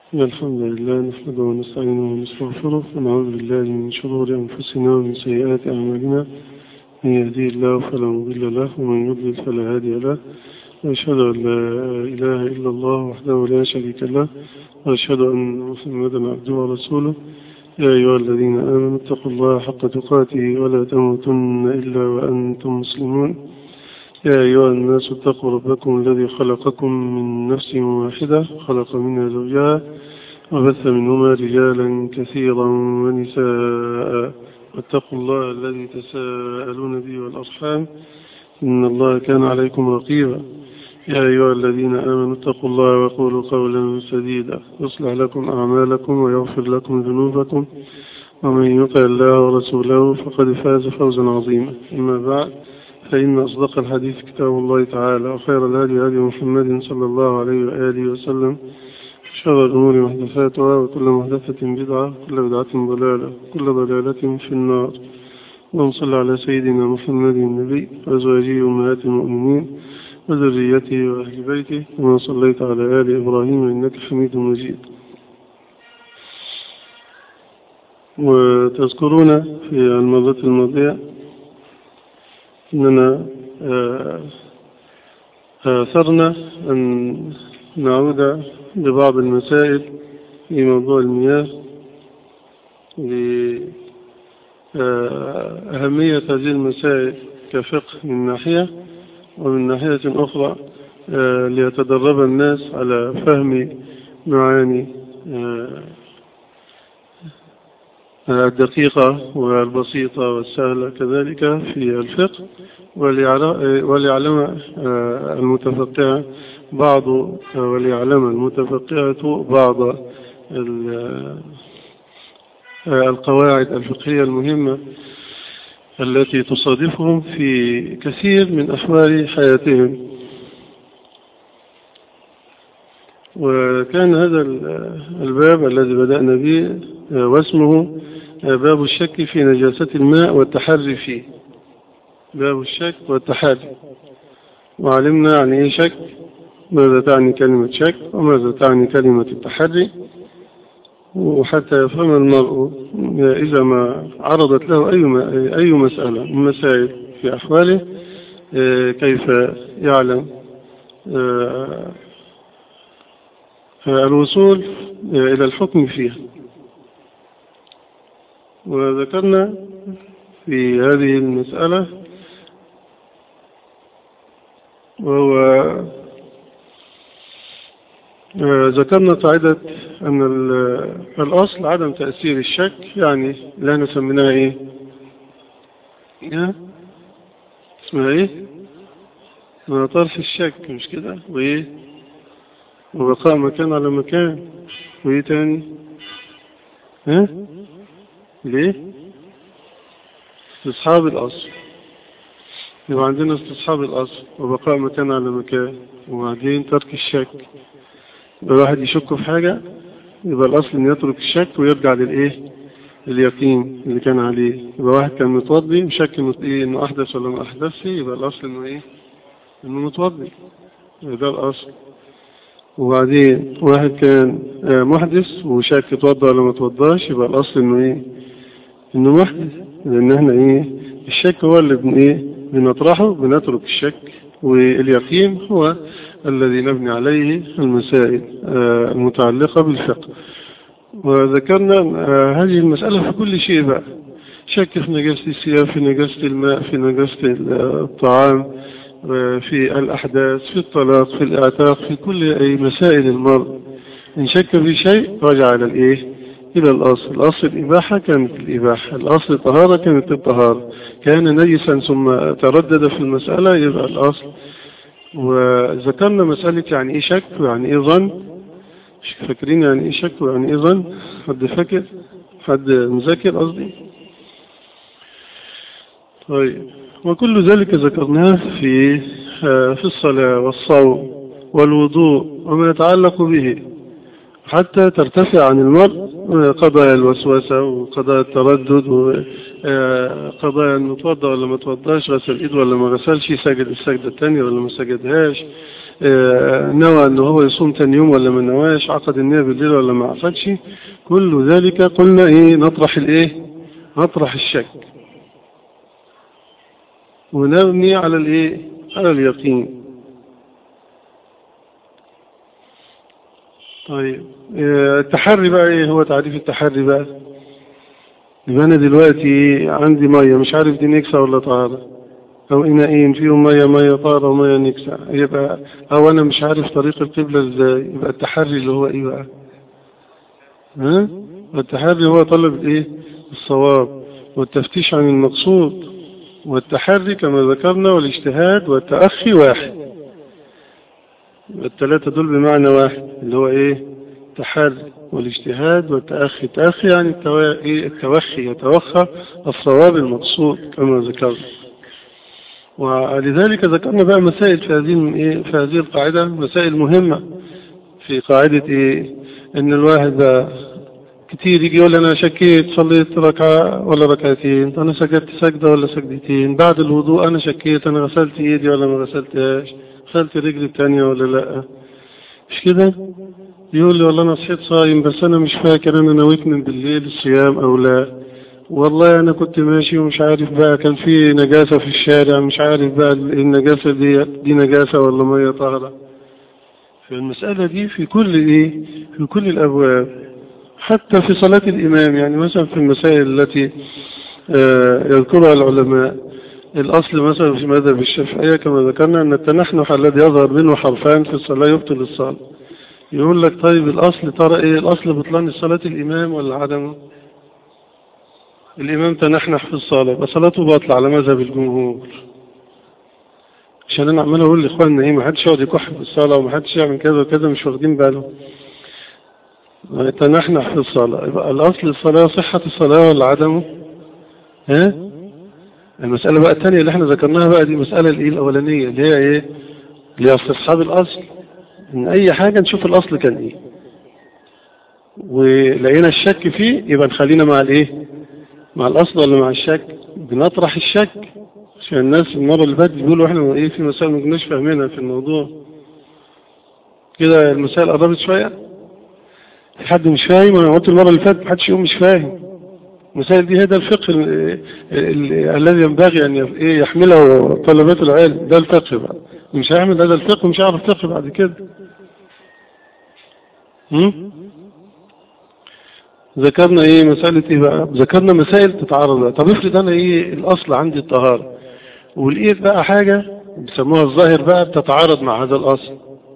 إن الحمد لله نحمده ونستعينه ونستغفره ونعوذ بالله من شرور أنفسنا ومن سيئات أعمالنا من يهدي الله فلا مضل له ومن يضلل فلا هادي له وأشهد أن لا إله إلا الله وحده لا شريك له وأشهد أن محمدا عبده ورسوله يا أيها الذين آمنوا اتقوا الله حق تقاته ولا تموتن إلا وأنتم مسلمون يا أيها الناس اتقوا ربكم الذي خلقكم من نفس واحدة خلق منها زوجها وبث منهما رجالا كثيرا ونساء واتقوا الله الذي تساءلون به والأرحام إن الله كان عليكم رقيبا يا أيها الذين آمنوا اتقوا الله وقولوا قولا سديدا يصلح لكم أعمالكم ويغفر لكم ذنوبكم ومن يطع الله ورسوله فقد فاز فوزا عظيما أما بعد فإن أصدق الحديث كتاب الله تعالى وخير الهدي هدي محمد صلى الله عليه وآله وسلم شر الأمور محدثاتها وكل محدثة بدعة وكل بدعة ضلالة وكل ضلالة في النار اللهم صل على سيدنا محمد النبي وأزواجه أمهات المؤمنين وذريته وأهل بيته كما صليت على آل إبراهيم إنك حميد مجيد وتذكرون في المرة الماضية أننا آثرنا أن نعود لبعض المسائل في موضوع المياه لأهمية هذه المسائل كفقه من ناحية ومن ناحية أخرى ليتدرب الناس على فهم معاني الدقيقة والبسيطة والسهلة كذلك في الفقه وليعلم المتفقه بعض وليعلم المتفقهة بعض القواعد الفقهية المهمة التي تصادفهم في كثير من أحوال حياتهم وكان هذا الباب الذي بدأنا به واسمه باب الشك في نجاسة الماء والتحري فيه باب الشك والتحري وعلمنا عن ايه شك ماذا تعني كلمة شك وماذا تعني كلمة التحري وحتى يفهم المرء إذا ما عرضت له أي أي مسألة من مسائل في أحواله كيف يعلم الوصول إلى الحكم فيها وذكرنا في هذه المسألة وهو ذكرنا قاعدة أن الأصل عدم تأثير الشك يعني لا نسميناها إيه اسمها إيه ما طرف الشك مش كده وإيه وبقاء مكان على مكان وإيه تاني ها ليه استصحاب الأصل يبقى عندنا استصحاب الأصل وبقاء مكان على مكان وبعدين ترك الشك الواحد يشك في حاجة يبقى الأصل إنه يترك الشك ويرجع للإيه اليقين اللي كان عليه يبقى واحد كان متوضي وشك إنه إيه إنه أحدث ولا ما أحدثش يبقى الأصل إنه إيه إنه متوضي ده الأصل وبعدين واحد كان محدث وشك اتوضى ولا ما اتوضاش يبقى الأصل إنه إيه إنه محدث لأن إحنا إيه الشك هو اللي بن إيه بنطرحه بنترك الشك واليقين هو الذي نبني عليه المسائل المتعلقة بالفقه وذكرنا هذه المسألة في كل شيء بقى شك في نجاسة الثياب في نجاسة الماء في نجاسة الطعام في الأحداث في الطلاق في الإعتاق في كل أي مسائل المرء إن شك في شيء رجع إلى الإيه إلى الأصل الأصل الإباحة كانت الإباحة الأصل الطهارة كانت الطهارة كان نجسا ثم تردد في المسألة يبقى الأصل وذكرنا مسألة يعني إيه شك ويعني إيه ظن فاكرين يعني إيه شك ويعني إيه ظن حد فاكر حد مذاكر قصدي طيب وكل ذلك ذكرناه في في الصلاة والصوم والوضوء وما يتعلق به حتى ترتفع عن المرء قضايا الوسوسة وقضايا التردد وقضايا انه توضى ولا ما توضاش غسل ايده ولا ما غسلش سجد السجدة الثانية ولا ما سجدهاش نوى انه هو يصوم ثاني يوم ولا ما نواش عقد النية بالليل ولا ما عقدش كل ذلك قلنا ايه نطرح الايه نطرح الشك ونبني على الايه على اليقين طيب التحري بقى ايه هو تعريف التحري بقى يبقى انا دلوقتي عندي ميه مش عارف دي نكسه ولا طهاره او اناءين فيهم ميه ميه طهاره وميه نكسه يبقى او انا مش عارف طريق القبله ازاي يبقى التحري اللي هو ايه بقى ها التحري هو طلب ايه الصواب والتفتيش عن المقصود والتحري كما ذكرنا والاجتهاد والتأخي واحد الثلاثة دول بمعنى واحد اللي هو ايه التحري والاجتهاد والتأخي التأخي يعني التوخي يتوخى الصواب المقصود كما ذكرنا ولذلك ذكرنا بقى مسائل في هذه ايه في هذه القاعدة مسائل مهمة في قاعدة ايه ان الواحد بقى كتير يجي يقول انا شكيت صليت ركعة ولا ركعتين انا سجدت سجدة ولا سجدتين بعد الوضوء انا شكيت انا غسلت ايدي ولا ما غسلتهاش غسلت رجلي التانية ولا لا مش كده يقول لي والله انا صحيت صايم بس انا مش فاكر انا نويت من بالليل الصيام او لا والله انا كنت ماشي ومش عارف بقى كان في نجاسة في الشارع مش عارف بقى النجاسة دي دي نجاسة ولا مية طاهرة فالمسألة دي في كل ايه في كل الابواب حتى في صلاة الإمام يعني مثلا في المسائل التي يذكرها العلماء الأصل مثلا في مذهب الشافعية كما ذكرنا أن التنحنح الذي يظهر منه حرفان في الصلاة يبطل الصلاة يقول لك طيب الأصل ترى إيه الأصل بطلان صلاة الإمام ولا عدمه الإمام تنحنح في الصلاة فصلاته باطلة على مذهب الجمهور عشان أنا عمال أقول لإخواننا إيه ما حدش يقعد يكح في الصلاة وما حدش يعمل كذا وكذا مش واخدين بالهم يتنحنح في الصلاة يبقى الأصل الصلاة صحة الصلاة ولا عدمه ها المسألة بقى الثانية اللي احنا ذكرناها بقى دي مسألة الايه الأولانية اللي هي ايه اللي هي استصحاب الأصل ان أي حاجة نشوف الأصل كان ايه ولقينا الشك فيه يبقى نخلينا مع الايه مع الأصل ولا مع الشك بنطرح الشك عشان الناس المرة اللي فاتت بيقولوا احنا ايه في مسائل ما كناش فاهمينها في الموضوع كده المسائل قربت شوية في حد مش فاهم انا قلت المرة اللي فاتت محدش يقوم مش فاهم المسائل دي هذا الفقه الذي ينبغي ان يحمله طلبات العلم ده الفقه بقى مش هيعمل هذا الفقه مش هيعرف فقه بعد كده ذكرنا ايه مسألة ايه بقى ذكرنا مسائل تتعارض بقى طب افرض انا ايه الاصل عندي الطهارة ولقيت بقى حاجة بيسموها الظاهر بقى بتتعارض مع هذا الاصل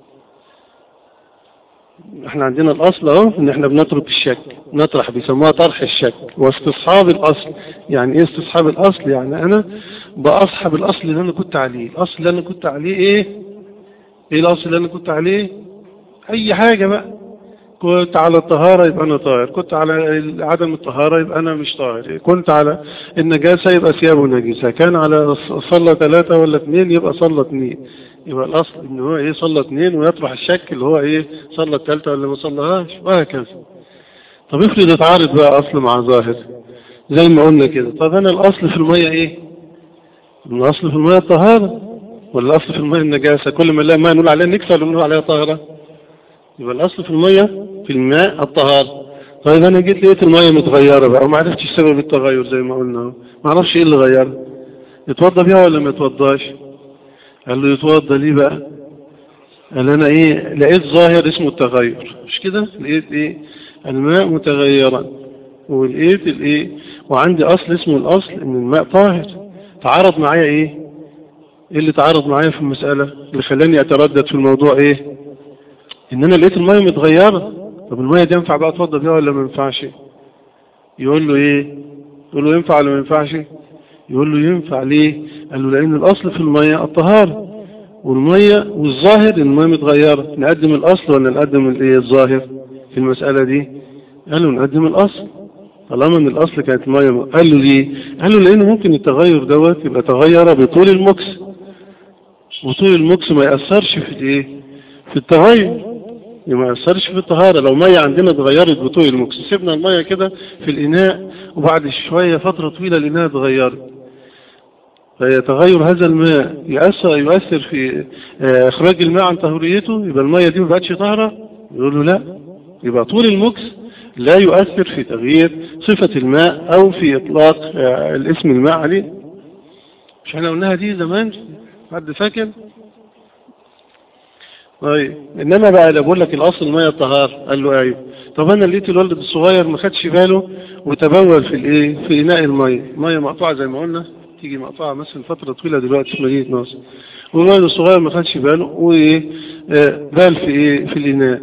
احنا عندنا الاصل اهو ان احنا بنترك الشك نطرح بيسموها طرح الشك واستصحاب الاصل يعني ايه استصحاب الاصل يعني انا باصحب الاصل اللي انا كنت عليه الاصل اللي انا كنت عليه ايه ايه الاصل اللي انا كنت عليه اي حاجة بقى كنت على الطهارة يبقى انا طاهر كنت على عدم الطهارة يبقى انا مش طاهر كنت على النجاسة يبقى ثيابه نجسة كان على صلى ثلاثة ولا اثنين يبقى صلى اثنين يبقى الاصل ان هو ايه صلى اثنين ويطرح الشك اللي هو ايه صلى الثالثة ولا ما صلىهاش وهكذا طب افرض اتعارض بقى اصل مع ظاهر زي ما قلنا كده طب انا الاصل في المية ايه الاصل في المية الطهارة ولا الاصل في المية النجاسة كل ما لا ما نقول عليها نكسة ولا نقول عليها طهارة يبقى الاصل في المية في الماء الطهارة طيب انا جيت لقيت المية متغيرة بقى وما عرفتش سبب التغير زي ما قلنا ما اعرفش ايه اللي غيرها يتوضى بيها ولا ما يتوضاش قال له يتوضى ليه بقى قال انا ايه لقيت ظاهر اسمه التغير مش كده لقيت ايه الماء متغيرا ولقيت الايه وعندي اصل اسمه الاصل ان الماء طاهر تعارض معايا ايه ايه اللي تعارض معايا في المسألة اللي خلاني اتردد في الموضوع ايه ان انا لقيت المية متغيرة طب المية دي ينفع بقى اتوضى بيها ولا ما ينفعش يقول له ايه يقول له ينفع ولا ما ينفعش يقول له ينفع ليه قال له لان الاصل في المية الطهارة والمية والظاهر ان المية متغيرة نقدم الاصل ولا نقدم الايه الظاهر في المسألة دي قال له نقدم الاصل طالما ان الاصل كانت المية قال له ليه قال له لانه ممكن التغير دوت يبقى تغير بطول المكس وطول المكس ما يأثرش في الايه في التغير ما يأثرش في الطهارة لو مية عندنا اتغيرت بطول المكس سيبنا المية كده في الإناء وبعد شوية فترة طويلة الإناء اتغيرت فيتغير هذا الماء يأثر, يؤثر في إخراج الماء عن طهوريته يبقى المية دي ما بقتش طهرة يقول له لا يبقى طول المكس لا يؤثر في تغيير صفة الماء أو في إطلاق الاسم الماء عليه مش احنا قلناها دي زمان حد فاكر طيب انما بقى اللي بقول لك الاصل الميه الطهار قال له ايوه طب انا لقيت الولد الصغير ما خدش باله وتبول في الايه في اناء الميه ميه مقطوعه زي ما قلنا تيجي مقطوعه مثلا فتره طويله دلوقتي في مدينه نصر والولد الصغير ما خدش باله وايه بال في ايه في الاناء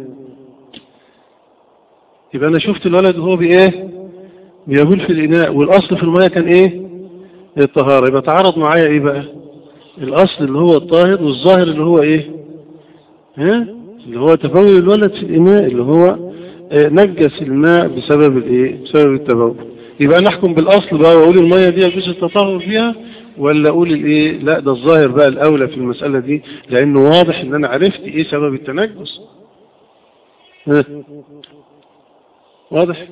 يبقى انا شفت الولد وهو بايه بيبول في الاناء والاصل في الميه كان ايه الطهاره يبقى تعارض معايا ايه بقى الاصل اللي هو الطاهر والظاهر اللي هو ايه ها اللي هو تبول الولد في الاناء اللي هو نجس الماء بسبب الايه بسبب التبول يبقى نحكم بالاصل بقى واقول الميه دي يجوز التطهر فيها ولا اقول الايه لا ده الظاهر بقى الاولى في المساله دي لانه واضح ان انا عرفت ايه سبب التنجس ها واضح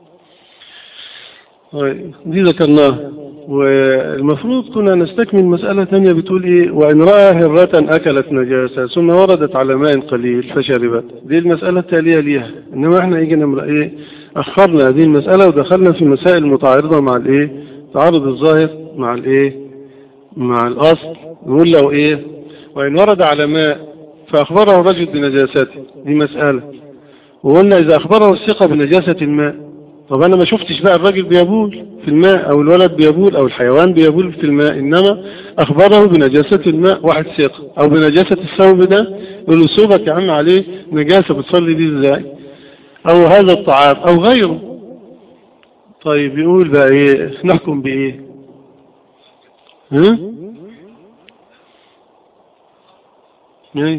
دي ذكرناها والمفروض كنا نستكمل مسألة ثانية بتقول ايه وان رأى هرة اكلت نجاسة ثم وردت على ماء قليل فشربت دي المسألة التالية ليها انما احنا يجي نمرأ ايه اخرنا هذه المسألة ودخلنا في مسائل متعارضة مع الايه تعارض الظاهر مع الايه مع الاصل نقول له ايه وان ورد على ماء فاخبره الرجل بنجاسته دي مسألة وقلنا اذا اخبره الثقة بنجاسة الماء طب انا ما شفتش بقى الراجل بيبول في الماء او الولد بيبول او الحيوان بيبول في الماء انما اخبره بنجاسة الماء واحد ثقة او بنجاسة الثوب ده يقول له ثوبك يا عم عليه نجاسة بتصلي دي ازاي او هذا الطعام او غيره طيب يقول بقى ايه نحكم بايه ها ايه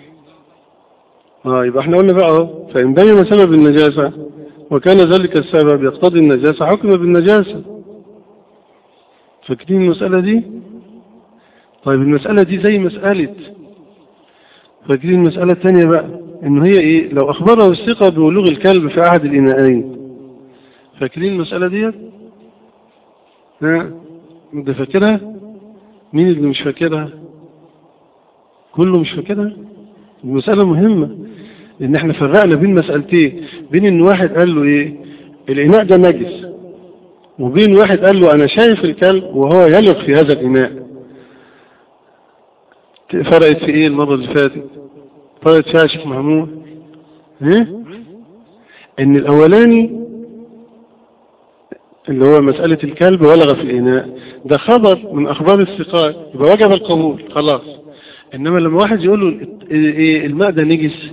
اه يبقى احنا قلنا بقى اهو فان بين سبب النجاسة وكان ذلك السبب يقتضي النجاسة حكم بالنجاسة فاكرين المسألة دي طيب المسألة دي زي مسألة فاكرين المسألة الثانية بقى انه هي ايه لو اخبره الثقة بولوغ الكلب في احد الاناءين فاكرين المسألة دي ها انت فاكرها مين اللي مش فاكرها كله مش فاكرها المسألة مهمة لان احنا فرقنا بين مسألتين بين ان واحد قال له ايه الاناء ده نجس وبين واحد قال له انا شايف الكلب وهو يلغ في هذا الاناء فرقت في ايه المرة اللي فاتت فرقت فيها شيخ محمود ايه ان الاولاني اللي هو مسألة الكلب ولغ في الإناء ده خبر من أخبار الثقات يبقى وجب القبول خلاص إنما لما واحد يقول له إيه الماء ده نجس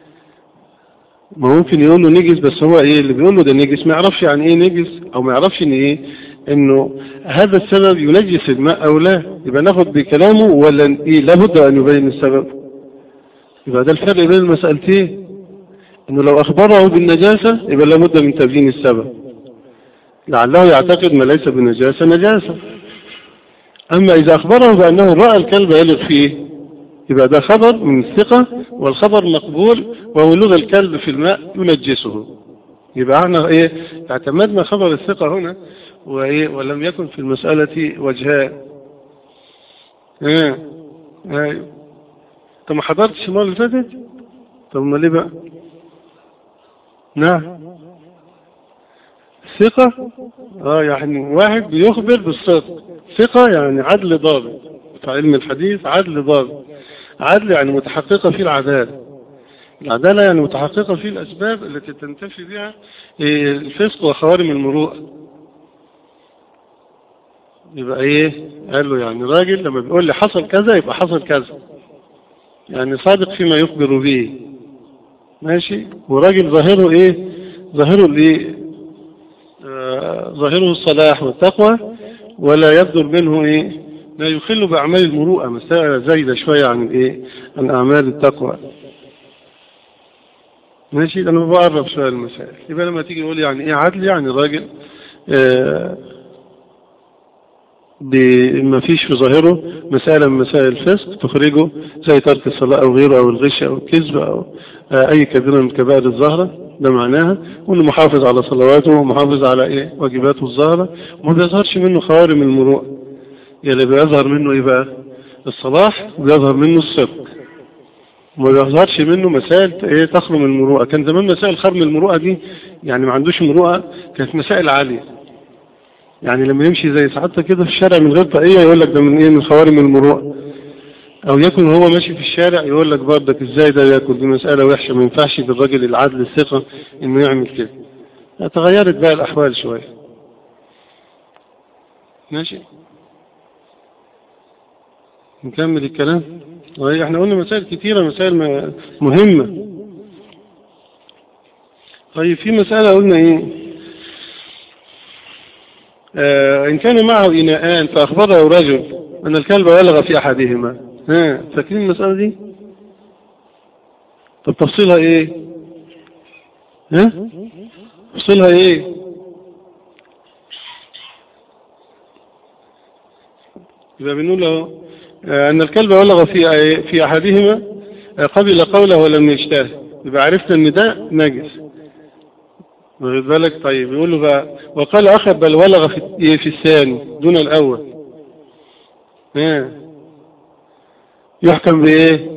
ما ممكن يقول له نجس بس هو ايه اللي بيقول له ده نجس ما يعرفش يعني ايه نجس او ما يعرفش ان ايه انه هذا السبب ينجس الماء او لا يبقى ناخد بكلامه ولا ايه لابد ان يبين السبب يبقى ده الفرق بين المسألتين انه لو اخبره بالنجاسة يبقى لابد من تبيين السبب لعله يعتقد ما ليس بنجاسة نجاسة اما اذا اخبره بانه رأى الكلب يلغ فيه يبقى ده خبر من الثقة والخبر مقبول وولوغ الكلب في الماء ينجسه يبقى احنا ايه اعتمدنا خبر الثقة هنا وايه ولم يكن في المسألة وجهان ايه ايوه انت ما حضرتش المرة اللي فاتت طب ما ليه بقى نعم ثقة اه يعني واحد بيخبر بالصدق ثقة يعني عدل ضابط في علم الحديث عدل ضابط عدل يعني متحققة فيه العدالة العدالة يعني متحققة فيه الأسباب التي تنتفي بها الفسق وخوارم المروءة يبقى ايه قال له يعني راجل لما بيقول لي حصل كذا يبقى حصل كذا يعني صادق فيما يخبر به ماشي وراجل ظاهره ايه ظاهره الايه آه ظاهره الصلاح والتقوى ولا يبدر منه ايه لا يخل بأعمال المروءة مسألة زايدة شوية عن الايه عن أعمال التقوى ماشي انا بقرب شوية المسائل يبقى لما تيجي يقول يعني ايه عدل يعني راجل آه ما فيش في ظاهره مسألة من مسائل الفسق تخرجه زي ترك الصلاة أو غيره أو الغش أو الكذب أو أي كبيرة من كبائر الظاهرة ده معناها وانه محافظ على صلواته ومحافظ على ايه واجباته الظاهرة وما بيظهرش منه خوارم المروءة يعني بيظهر منه ايه بقى الصلاح وبيظهر منه الصدق وما بيظهرش منه مسائل ايه تخرم المروءة كان زمان مسائل خرم المروءة دي يعني ما عندوش مروءة كانت مسائل عالية يعني لما يمشي زي سعادتك كده في الشارع من غير طاقية يقول لك ده من ايه من خوارم المروءة او يكون هو ماشي في الشارع يقول لك برضك ازاي ده ياكل دي مسألة وحشة ما ينفعش بالراجل العدل الثقة انه يعمل كده تغيرت بقى الاحوال شوية ماشي نكمل الكلام طيب احنا قلنا مسائل كتيرة مسائل مهمة طيب في مسألة قلنا ايه آه ان كان معه اناءان فاخبره رجل ان الكلب ولغ في احدهما ها فاكرين المسألة دي طب تفصيلها ايه ها تفصيلها ايه يبقى بنقول له أن الكلب ولغ في في أحدهما قبل قوله ولم يجتهد يبقى عرفنا أن ده نجس واخد بالك طيب يقول له بقى وقال آخر بل ولغ في, في الثاني دون الأول ها يحكم بإيه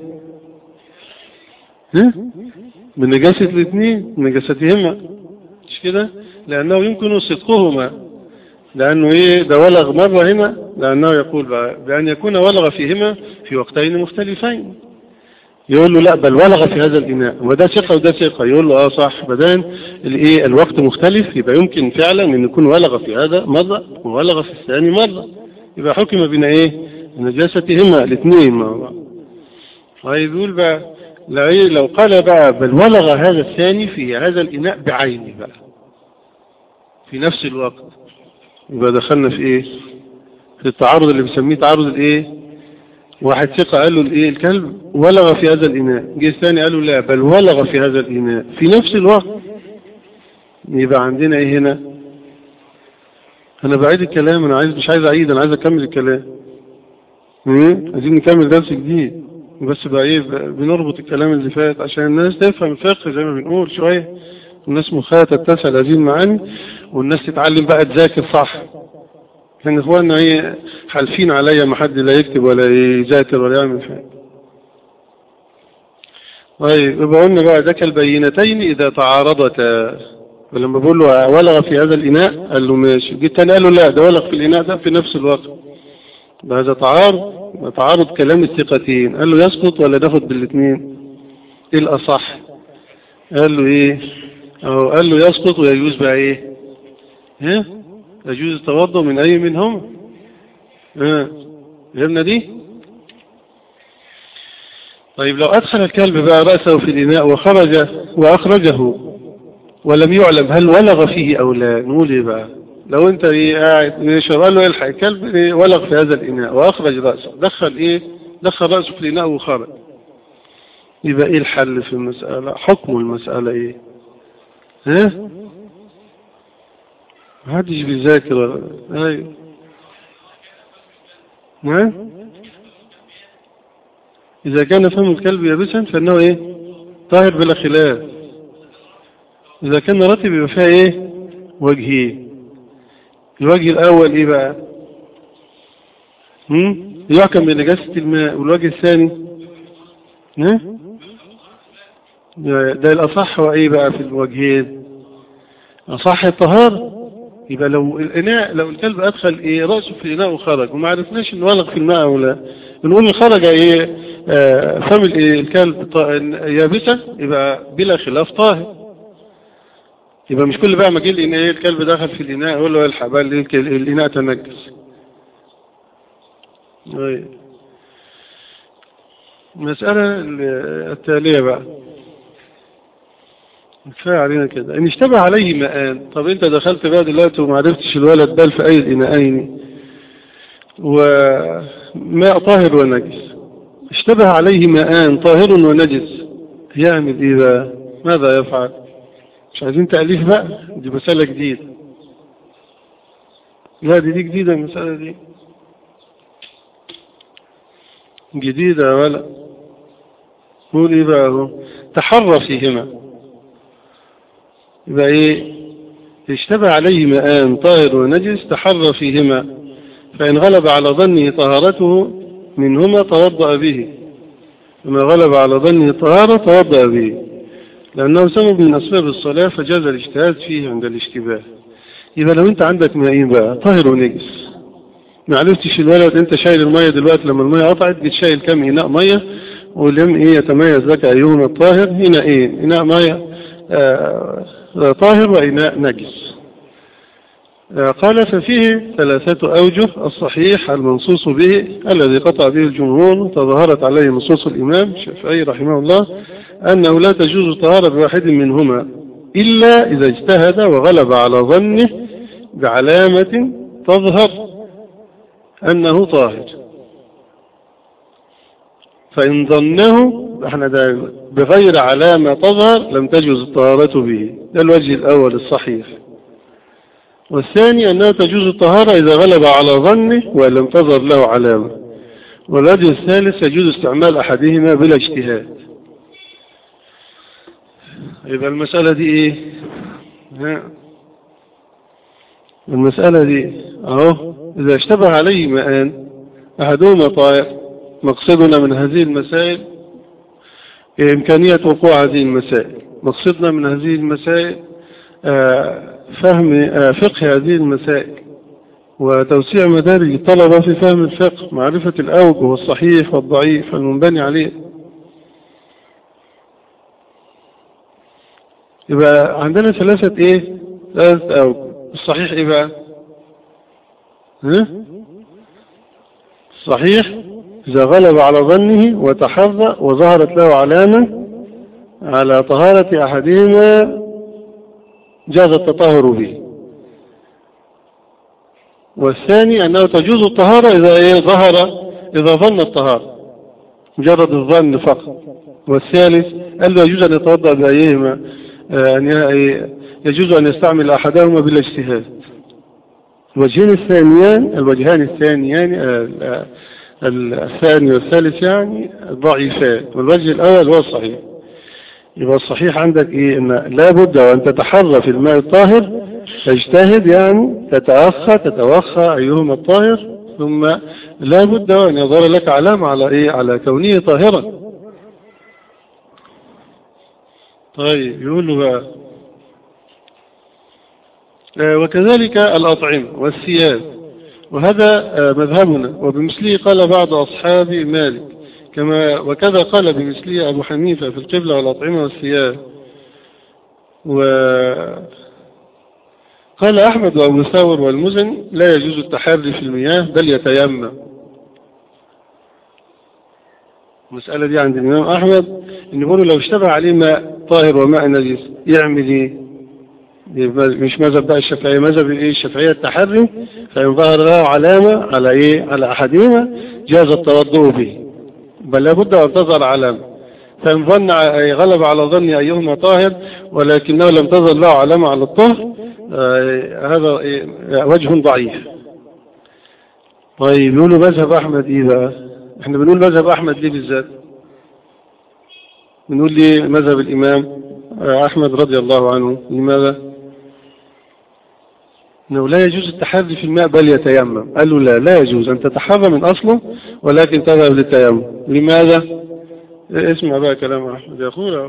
ها من نجاسة الاثنين من نجاستهما مش كده لأنه يمكن صدقهما لأنه إيه ده ولغ مرة هنا لأنه يقول بقى بأن يكون ولغ فيهما في وقتين مختلفين يقول له لا بل ولغ في هذا الإناء وده ثقة وده ثقة يقول له اه صح بدان الايه الوقت مختلف يبقى يمكن فعلا ان يكون ولغ في هذا مرة وولغ في الثاني مرة يبقى حكم بين ايه نجاستهما الاثنين مع بعض طيب يقول بقى لو قال بقى بل ولغ هذا الثاني في هذا الإناء بعينه بقى في نفس الوقت يبقى دخلنا في ايه في التعارض اللي بنسميه تعارض الايه واحد ثقة قال له الايه الكلب ولغ في هذا الإناء جه الثاني قال له لا بل ولغ في هذا الإناء في نفس الوقت يبقى عندنا ايه هنا انا بعيد الكلام انا عايز مش عايز اعيد انا عايز اكمل الكلام عايزين نكمل درس جديد بس بقى ايه بنربط الكلام اللي فات عشان الناس تفهم الفقه زي ما بنقول شوية الناس مخها تتسع هذه المعاني والناس تتعلم بقى تذاكر صح كان اخواننا ايه حالفين عليا ما حد لا يكتب ولا يذاكر ولا يعمل حاجه طيب يبقى قلنا بقى ذاك البينتين اذا تعارضتا ولما بقول له ولغ في هذا الاناء قال له ماشي جيت تاني قال له لا ده ولغ في الاناء ده في نفس الوقت ده هذا تعارض تعارض كلام الثقتين قال له يسقط ولا ناخد بالاثنين ايه الاصح قال له ايه أو قال له يسقط ويجوز بقى ايه ها يجوز التوضا من اي منهم ها فهمنا دي طيب لو ادخل الكلب بقى رأسه في الاناء وخرج واخرجه ولم يعلم هل ولغ فيه او لا نقول ايه بقى لو انت ايه قاعد يشرب قال له الحق الكلب إيه ولغ في هذا الاناء واخرج رأسه دخل ايه دخل رأسه في الاناء وخرج يبقى ايه الحل في المسألة حكم المسألة ايه ها ما حدش بيذاكر ولا ايوه نعم إذا كان فم الكلب يابسا فإنه إيه طاهر بلا خلاف إذا كان رطب يبقى فيها إيه وجهين الوجه الأول إيه بقى هم؟ يحكم بنجاسة الماء والوجه الثاني ها ده الأصح وإيه بقى في الوجهين أصح الطهارة يبقى لو الإناء لو الكلب أدخل إيه رأسه في الإناء وخرج وما عرفناش إنه ولغ في الماء أو لا بنقول خرج إيه آه فم إيه الكلب يابسة يبقى بلا خلاف طاهر يبقى مش كل بقى ما جه الإناء الكلب دخل في الإناء يقول له الحق بقى الإناء تنجس المسألة التالية بقى كفاية علينا كده ان اشتبه عليه ماءان طب انت دخلت بقى دلوقتي وما عرفتش الولد بال في اي الاناءين وماء طاهر ونجس اشتبه عليه ماءان طاهر ونجس يعمل ايه بقى ماذا يفعل مش عايزين تأليف بقى دي مسألة جديدة لا دي دي جديدة المسألة دي جديدة ولا قول ايه بقى هو تحرى فيهما يبقى ايه اشتبه عليه ماءان طاهر ونجس تحرى فيهما فإن غلب على ظنه طهارته منهما توضأ به فما غلب على ظنه طهارة توضأ به لأنه سبب من أسباب الصلاة فجاز الاجتهاد فيه عند الاشتباه يبقى لو أنت عندك مائين بقى طاهر ونجس ما عرفتش الولد أنت شايل المية دلوقتي لما المية قطعت جيت شايل كم إناء مية ولم إيه يتميز لك أيهما الطاهر إناءين إناء مية آه طاهر وإناء نجس آه قال ففيه ثلاثة أوجه الصحيح المنصوص به الذي قطع به الجمهور تظاهرت عليه نصوص الإمام الشافعي رحمه الله أنه لا تجوز طهارة بواحد منهما إلا إذا اجتهد وغلب على ظنه بعلامة تظهر أنه طاهر فإن ظنه احنا ده بغير علامة تظهر لم تجوز الطهارة به ده الوجه الأول الصحيح والثاني أنه تجوز الطهارة إذا غلب على ظنه وإن لم تظهر له علامة والوجه الثالث يجوز استعمال أحدهما بلا اجتهاد يبقى المسألة دي ايه ها المسألة دي اهو اذا اشتبه عليه مآن احدهما طائر مقصدنا من هذه المسائل امكانية وقوع هذه المسائل مقصدنا من هذه المسائل فهم فقه هذه المسائل وتوسيع مدارج الطلبة في فهم الفقه معرفة الأوجه والصحيح والضعيف المنبني عليه يبقى عندنا ثلاثة ايه ثلاثة اوجه الصحيح ايه بقى ها الصحيح اذا غلب على ظنه وتحرى وظهرت له علامة على طهارة احدهما جاز التطهر به والثاني انه تجوز الطهارة اذا ايه ظهر اذا ظن الطهارة مجرد الظن فقط والثالث قال له يجوز ان يتوضا بايهما أن يجوز أن يستعمل أحدهما بلا اجتهاد الوجهين الثانيان الوجهان الثانيان الثاني والثالث يعني ضعيفان والوجه الأول هو الصحيح يبقى الصحيح عندك إيه إن لابد وأن تتحرى في الماء الطاهر تجتهد يعني تتأخى تتوخى أيهما الطاهر ثم لابد وأن يظهر لك علامة على إيه على كونه طاهرا طيب يقول له بقى آه وكذلك الأطعمة والثياب وهذا آه مذهبنا وبمثله قال بعض أصحاب مالك كما وكذا قال بمثله أبو حنيفة في القبلة والأطعمة والثياب وقال أحمد وأبو ثور والمزن لا يجوز التحري في المياه بل يتيمم المسألة دي عند الإمام أحمد إن يقولوا لو اشتبه عليه ماء طاهر وماء نجس يعمل إيه؟ مش مذهب بقى الشافعية مذهب إيه الشافعية التحري فإن ظهر له علامة على إيه؟ على أحدهما جاز التوضؤ به بل لابد أن تظهر علامة فإن ظن غلب على ظن أيهما طاهر ولكنه لم تظهر له علامة على الطهر آه هذا إيه؟ وجه ضعيف طيب يقولوا مذهب أحمد إيه بقى؟ احنا بنقول مذهب احمد ليه بالذات بنقول ليه مذهب الامام احمد رضي الله عنه لماذا انه لا يجوز التحري في الماء بل يتيمم قال له لا لا يجوز ان تتحرى من اصله ولكن تذهب للتيمم لماذا اسمع بقى كلام احمد يقول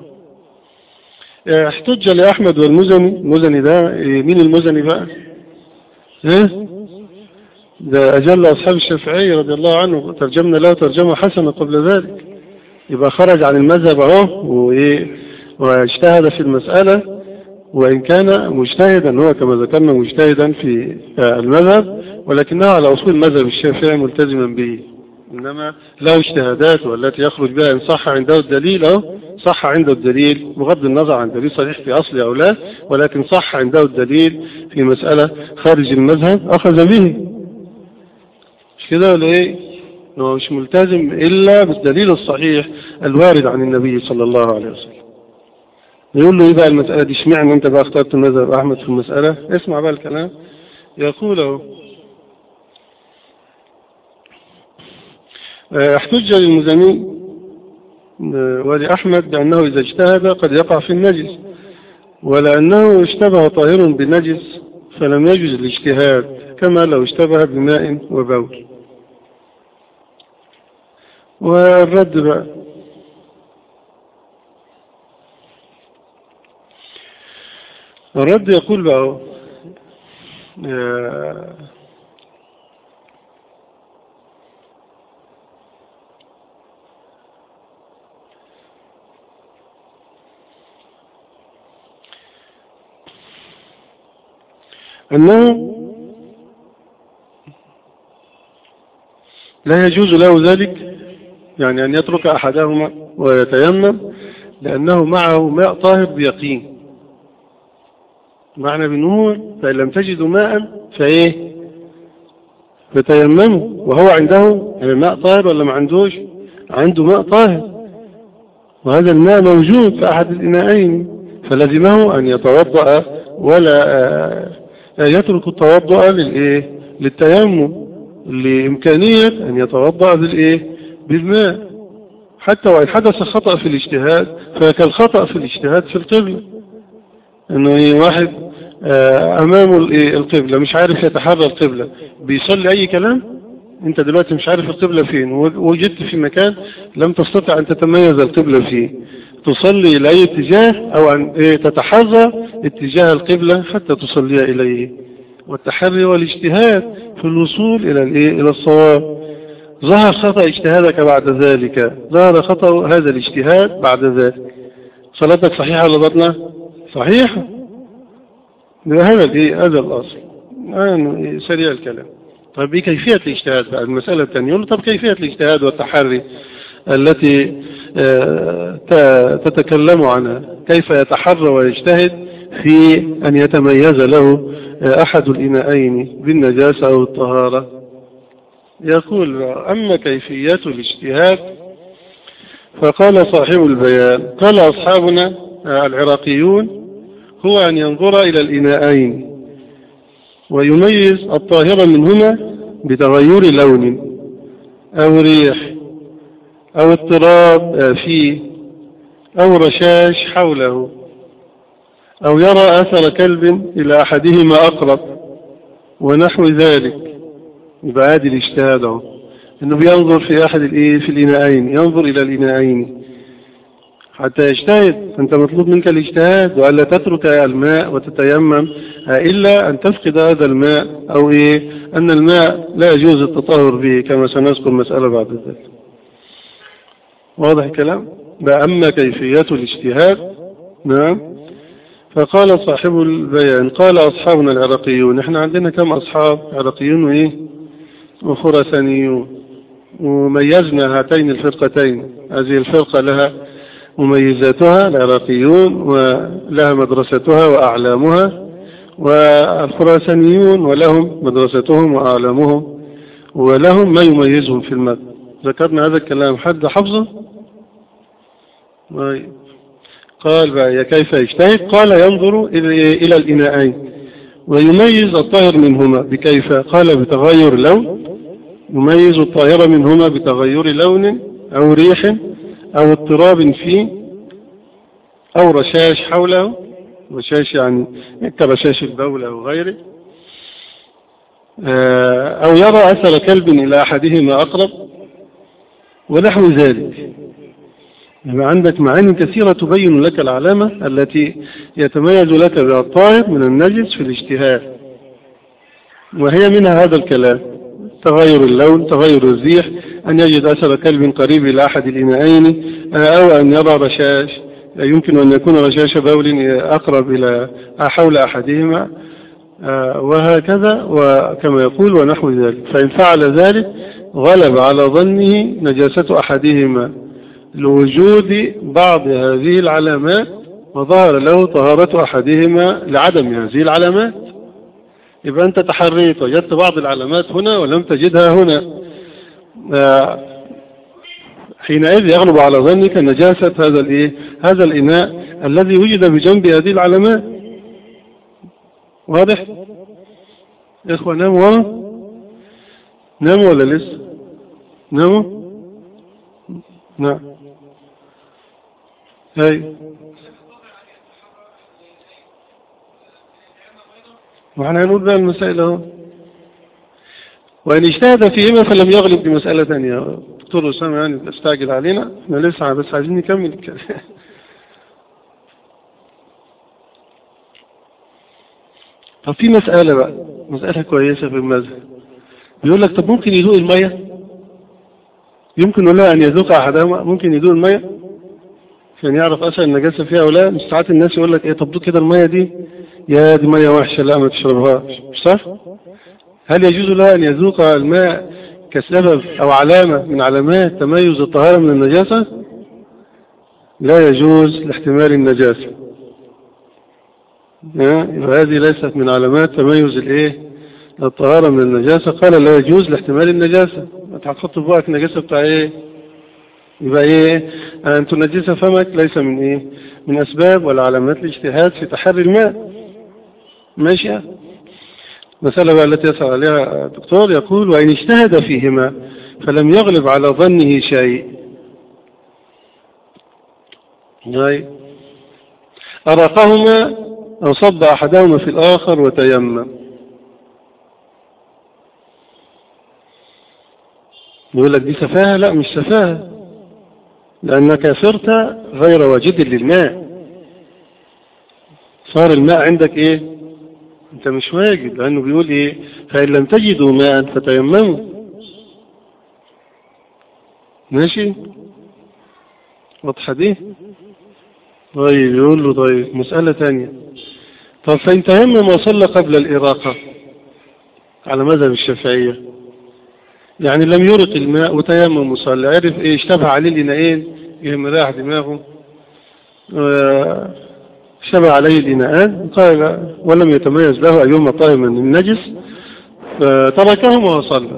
احتج لاحمد والمزني المزني ده مين المزني بقى ها ده أجل أصحاب الشافعي رضي الله عنه ترجمنا له ترجمة حسنة قبل ذلك يبقى خرج عن المذهب اهو وإيه واجتهد في المسألة وإن كان مجتهدا هو كما ذكرنا مجتهدا في المذهب ولكنه على أصول المذهب الشافعي ملتزما به إنما له اجتهادات والتي يخرج بها إن صح عنده الدليل أو صح عنده الدليل بغض النظر عن دليل صحيح في أصل أو لا ولكن صح عنده الدليل في مسألة خارج المذهب أخذ به مش كده ولا ايه هو مش ملتزم الا بالدليل الصحيح الوارد عن النبي صلى الله عليه وسلم يقول له ايه بقى المسألة دي اشمعنى انت بقى اخترت مذهب احمد في المسألة اسمع بقى الكلام يقول اهو احتج للمزني ولأحمد بأنه إذا اجتهد قد يقع في النجس ولأنه اشتبه طاهر بالنجس فلم يجوز الاجتهاد كما لو اشتبه بماء وبول والرد بقى الرد يقول بقى أنه لا يجوز له ذلك يعني أن يترك أحدهما ويتيمم لأنه معه ماء طاهر بيقين معنى بنور فإن لم تجدوا ماء فإيه فتيمموا وهو عنده ماء طاهر ولا ما عندوش عنده ماء طاهر وهذا الماء موجود في أحد الإناءين فلزمه أن يتوضأ ولا يترك التوضؤ للإيه للتيمم لإمكانية أن يتوضأ بالإيه بالماء حتى وإن حدث خطأ في الاجتهاد فكالخطأ في الاجتهاد في القبلة انه واحد امامه القبلة مش عارف يتحرى القبلة بيصلي اي كلام انت دلوقتي مش عارف القبلة فين وجدت في مكان لم تستطع ان تتميز القبلة فيه تصلي إلى أي اتجاه أو أن تتحرى اتجاه القبلة حتى تصلي إليه والتحري والاجتهاد في الوصول إلى إلى الصواب ظهر خطأ اجتهادك بعد ذلك ظهر خطأ هذا الاجتهاد بعد ذلك صلاتك صحيحة ولا بطنة صحيحة هذا هذا الأصل آه سريع الكلام طيب كيفية الاجتهاد بقى المسألة الثانية طب كيفية الاجتهاد والتحري التي تتكلم عنها كيف يتحرى ويجتهد في أن يتميز له أحد الإناءين بالنجاسة أو الطهارة يقول أما كيفية الاجتهاد فقال صاحب البيان قال أصحابنا العراقيون هو أن ينظر إلى الإناءين ويميز الطاهر منهما بتغير لون أو ريح أو اضطراب فيه أو رشاش حوله أو يرى أثر كلب إلى أحدهما أقرب ونحو ذلك يبقى هذه الاجتهاد اهو انه بينظر في احد الايه في الاناءين ينظر الى الاناءين حتى يجتهد انت مطلوب منك الاجتهاد والا تترك الماء وتتيمم الا ان تفقد هذا الماء او ايه ان الماء لا يجوز التطهر به كما سنذكر مسألة بعد ذلك واضح الكلام أما كيفية الاجتهاد نعم فقال صاحب البيان قال أصحابنا العراقيون احنا عندنا كم أصحاب عراقيون وإيه وخرسانيون وميزنا هاتين الفرقتين هذه الفرقة لها مميزاتها العراقيون ولها مدرستها وأعلامها والخراسانيون ولهم مدرستهم وأعلامهم ولهم ما يميزهم في المد ذكرنا هذا الكلام حد حفظه قال بقى كيف يجتهد قال ينظر إلى الإناءين ويميز الطاهر منهما بكيف قال بتغير لون يميز الطاهر منهما بتغير لون أو ريح أو اضطراب فيه أو رشاش حوله رشاش يعني كرشاش البول أو غيره أو يرى أثر كلب إلى أحدهما أقرب ونحو ذلك يبقى عندك معاني كثيرة تبين لك العلامة التي يتميز لك بها الطائر من النجس في الاجتهاد وهي منها هذا الكلام تغير اللون تغير الريح أن يجد أثر كلب قريب إلى أحد الإناءين أو أن يرى رشاش يمكن أن يكون رشاش بول أقرب إلى حول أحدهما وهكذا وكما يقول ونحو ذلك فإن فعل ذلك غلب على ظنه نجاسة أحدهما لوجود بعض هذه العلامات وظهر له طهارة أحدهما لعدم هذه العلامات يبقى أنت تحريت وجدت بعض العلامات هنا ولم تجدها هنا حينئذ يغلب على ظنك نجاسة هذا الايه هذا الإناء الذي وجد بجنب هذه العلامات واضح إخوة ناموا ناموا ولا لسه ناموا نعم هاي واحنا هنقول بقى المسائل اهو وإن اجتهد فيهما فلم يغلب بمسألة ثانية دكتور أسامة يعني استعجل علينا احنا لسه بس عايزين نكمل الكلام طب في مسألة بقى مسألة كويسة في المذهب بيقول لك طب ممكن يذوق المية يمكن ولا أن يذوق أحدهما ممكن يذوق المية عشان يعرف أثر النجاسة فيها ولا مش ساعات الناس يقول لك إيه طب دوق كده المية دي يا دي مية وحشة لا ما تشربهاش صح؟ هل يجوز له أن يذوق الماء كسبب أو علامة من علامات تميز الطهارة من النجاسة لا يجوز لاحتمال النجاسة هذه ليست من علامات تميز الايه الطهارة من النجاسة قال لا يجوز لاحتمال النجاسة هتحط في بقك النجاسة بتاع ايه يبقى ايه ان تنجس فمك ليس من ايه من اسباب ولا علامات الاجتهاد في تحري الماء ماشي مسألة بقى التي يسأل عليها الدكتور يقول وإن اجتهد فيهما فلم يغلب على ظنه شيء هاي أرقهما أو صب أحدهما في الآخر وتيمم يقول لك دي سفاهة لا مش سفاهة لأنك صرت غير واجد للماء صار الماء عندك ايه انت مش واجد لأنه بيقول ايه فإن لم تجدوا ماء فتيمموا ماشي واضحة دي طيب يقول له طيب مسألة ثانية طب فإن تيمم وصلى قبل الإراقة على مذهب الشافعية يعني لم يرق الماء وتيمم وصلى عرف ايه اشتبه عليه الإناءين يهم راح دماغه اشتبه عليه الإناءان قال ولم يتميز له أيهما طاهر من النجس فتركهما وصلى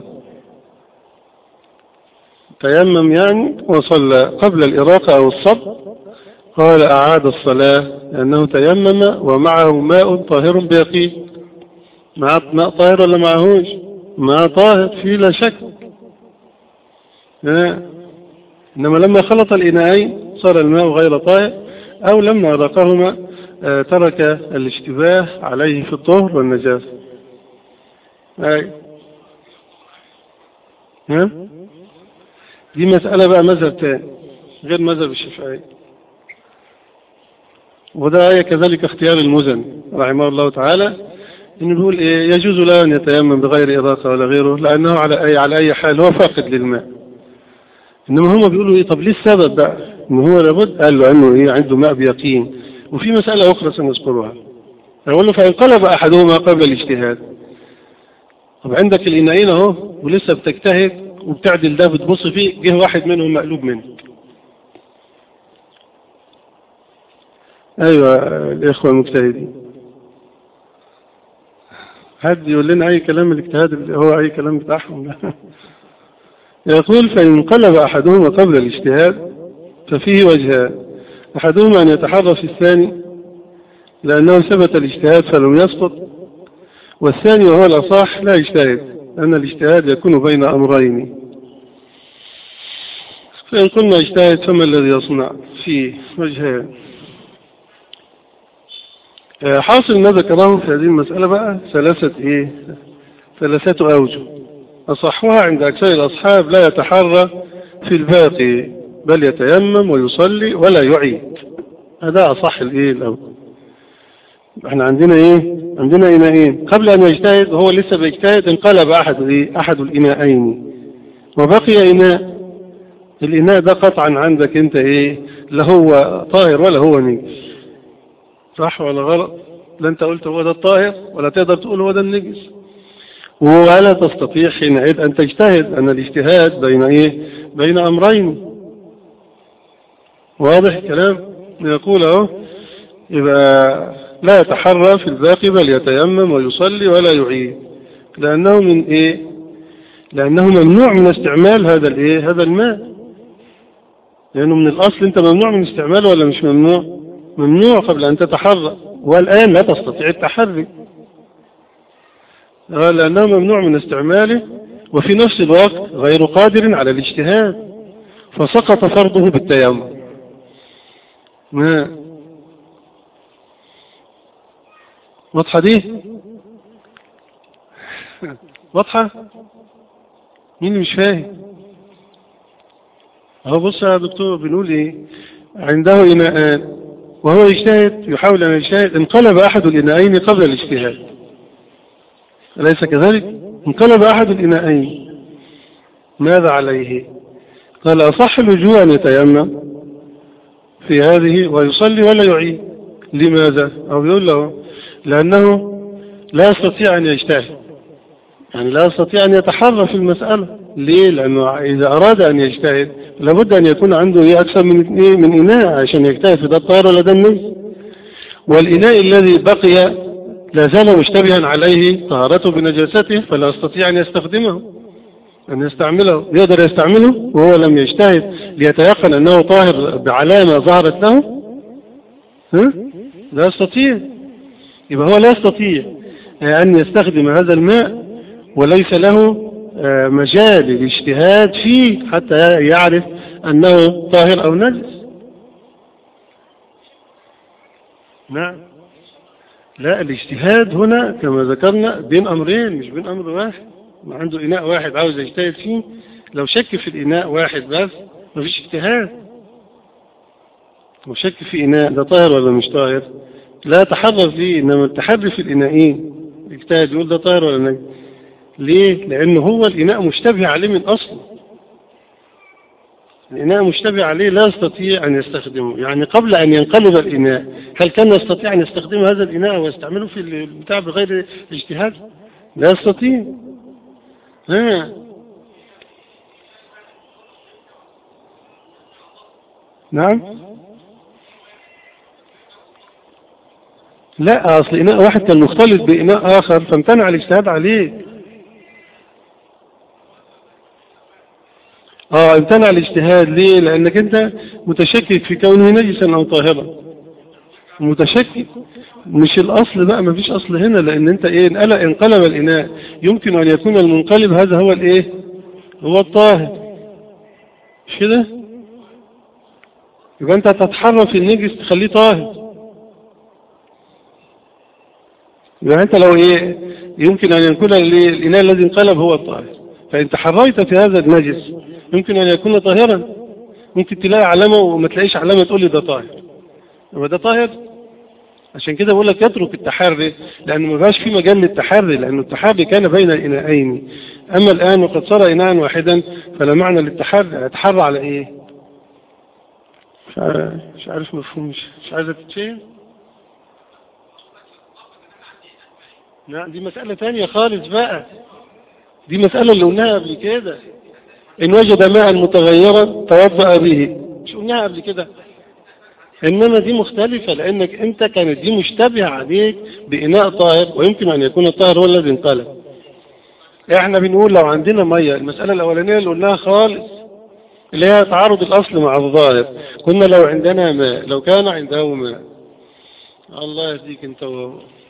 تيمم يعني وصلى قبل الإراقة أو الصب قال أعاد الصلاة لأنه تيمم ومعه ماء طاهر بيقين معه ماء طاهر ولا معهوش ماء طاهر فيه لا شك إنما لما خلط الإناءين صار الماء غير طاهر أو لما أراقهما ترك الاشتباه عليه في الطهر والنجاسة أي ها دي مسألة بقى مذهب تاني غير مذهب الشافعي وده آية كذلك اختيار المزن رحمه الله تعالى إنه بيقول إيه يجوز له أن يتيمم بغير إضافة ولا غيره لأنه على أي على أي حال هو فاقد للماء إنما هم بيقولوا إيه طب ليه السبب بقى إن هو لابد قال له إنه إيه عنده ماء بيقين وفي مسألة أخرى سنذكرها يقول له فانقلب أحدهما قبل الاجتهاد طب عندك الإناءين أهو ولسه بتجتهد وبتعدل ده بتبص فيه جه واحد منهم مقلوب منك أيوة الإخوة المجتهدين حد يقول لنا أي كلام الاجتهاد اللي هو أي كلام بتاعهم يقول فإن انقلب أحدهما قبل الاجتهاد ففيه وجهان أحدهما أن يتحرى في الثاني لأنه ثبت الاجتهاد فلم يسقط والثاني وهو الأصح لا يجتهد لأن الاجتهاد يكون بين أمرين فإن قلنا اجتهد فما الذي يصنع فيه وجهان حاصل ما ذكره في هذه المسألة بقى ثلاثة إيه ثلاثة أوجه أصحها عند أكثر الأصحاب لا يتحرى في الباقي بل يتيمم ويصلي ولا يعيد هذا أصح الإيه الأول احنا عندنا ايه عندنا إناءين قبل أن يجتهد هو لسه بيجتهد انقلب أحد إيه أحد الإناءين وبقي إناء الإناء ده قطعا عندك انت ايه لا هو طاهر ولا هو نجس صح ولا غلط لا انت قلت هو ده الطاهر ولا تقدر تقول هو ده النجس ولا تستطيع حينئذ أن تجتهد أن الاجتهاد بين إيه بين أمرين واضح الكلام يقول اهو يبقى لا يتحرى في الباقي بل يتيمم ويصلي ولا يعيد لأنه من إيه لأنه ممنوع من استعمال هذا الإيه هذا الماء لأنه من الأصل أنت ممنوع من استعماله ولا مش ممنوع ممنوع قبل أن تتحرى والآن لا تستطيع التحري لأنه ممنوع من استعماله وفي نفس الوقت غير قادر على الاجتهاد فسقط فرضه بالتيمم ما واضحة دي واضحة مين اللي مش فاهم اهو بص يا دكتور بنقول ايه عنده إناءان وهو يجتهد يحاول أن يجتهد انقلب أحد الإناءين قبل الاجتهاد أليس كذلك انقلب أحد الإناءين ماذا عليه قال أصح الوجوه أن يتيمم في هذه ويصلي ولا يعيد لماذا أو يقول له لأنه لا يستطيع أن يجتهد يعني لا يستطيع أن يتحرى في المسألة ليه لأنه إذا أراد أن يجتهد لابد أن يكون عنده إيه أكثر من إيه من إناء عشان يجتهد في ده الطهارة ولا ده النجس والإناء الذي بقي لا زال مشتبها عليه طهارته بنجاسته فلا يستطيع أن يستخدمه أن يستعمله يقدر يستعمله وهو لم يجتهد ليتيقن أنه طاهر بعلامة ظهرت له ها؟ لا يستطيع يبقى هو لا يستطيع أن يستخدم هذا الماء وليس له مجال الاجتهاد فيه حتى يعرف أنه طاهر أو نجس نعم لا الاجتهاد هنا كما ذكرنا بين أمرين مش بين أمر واحد ما عنده إناء واحد عاوز يجتهد فيه لو شك في الإناء واحد بس ما فيش اجتهاد لو شك في إناء ده طاهر ولا مش طاهر لا تحرر فيه إنما التحري في الإناءين يجتهد يقول ده طاهر ولا نجس ليه؟ لأنه هو الإناء مشتبه عليه من أصله الإناء مشتبه عليه لا يستطيع أن يستخدمه يعني قبل أن ينقلب الإناء هل كان يستطيع أن يستخدم هذا الإناء ويستعمله في البتاع بغير اجتهاد لا يستطيع ها نعم لا أصل إناء واحد كان مختلط بإناء آخر فامتنع الاجتهاد عليه اه امتنع الاجتهاد ليه لانك انت متشكك في كونه نجسا او طاهرا متشكك مش الاصل بقى ما فيش اصل هنا لان انت ايه انقلب الاناء يمكن ان يكون المنقلب هذا هو الايه هو الطاهر مش كده يبقى انت هتتحرى في النجس تخليه طاهر يبقى انت لو ايه يمكن ان يكون الاناء الذي انقلب هو الطاهر فان تحريت في هذا النجس يمكن أن يكون طاهرا ممكن تلاقي علامة وما تلاقيش علامة تقول لي ده طاهر يبقى ده طاهر عشان كده بقول لك يترك التحري لأنه ما بقاش في مجال للتحري لأنه التحري كان بين الإناءين أما الآن وقد صار إناء واحدا فلا معنى للتحري يتحرى على إيه مش عارف مفهوم مش, مش عايزة تتفهم لا دي مسألة تانية خالص بقى دي مسألة اللي قلناها قبل كده إن وجد ماء متغيرا توضأ به مش قلناها قبل كده إنما دي مختلفة لأنك أنت كانت دي مشتبهة عليك بإناء طاهر ويمكن أن يكون الطاهر هو الذي انقلب إحنا بنقول لو عندنا مية المسألة الأولانية اللي قلناها خالص اللي هي تعارض الأصل مع الظاهر قلنا لو عندنا ماء لو كان عنده ماء الله يهديك أنت وهو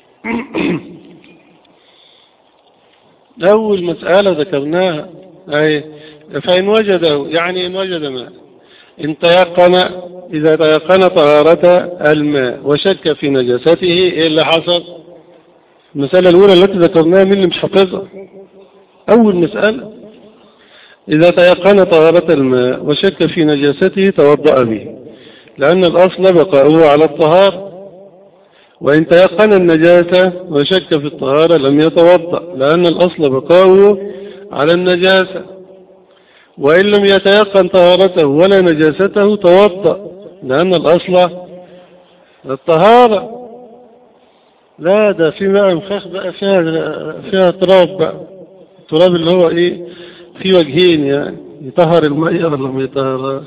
أول مسألة ذكرناها أي فإن وجده يعني إن وجد ماء إن تيقن إذا تيقن طهارة الماء وشك في نجاسته إيه اللي حصل المسألة الأولى التي ذكرناها من اللي مش حافظها أول مسألة إذا تيقن طهارة الماء وشك في نجاسته توضأ به لأن الأصل بقاؤه على الطهارة وإن تيقن النجاسة وشك في الطهارة لم يتوضأ لأن الأصل بقاؤه على النجاسة وإن لم يتيقن طهارته ولا نجاسته توضأ لأن الأصل الطهارة لا ده في ماء مخاخ بقى فيها فيها تراب بقى التراب اللي هو ايه في وجهين يعني يطهر المية ولا ما يطهرهاش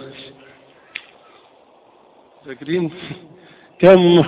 فاكرين كم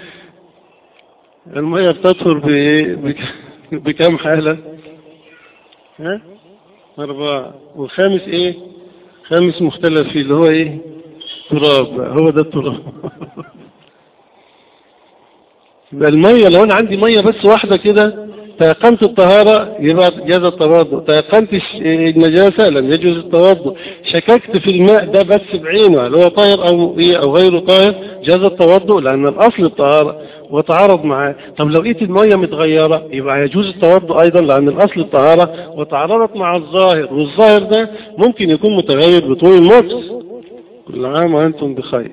المية بتطهر بكم حالة ها أربعة والخامس إيه خامس مختلف فيه اللي هو إيه تراب هو ده التراب يبقى المية لو أنا عندي مية بس واحدة كده تيقنت الطهارة يبقى جاز التوضؤ تيقنت النجاسة لم يجوز التوضؤ شككت في الماء ده بس بعينه هل هو طاهر أو, إيه أو غير طاهر جاز التوضؤ لأن الأصل الطهارة وتعارض معاه طب لو لقيت المية متغيرة يبقى يجوز التوضؤ أيضا لأن الأصل الطهارة وتعارضت مع الظاهر والظاهر ده ممكن يكون متغير بطول المكس كل عام وأنتم بخير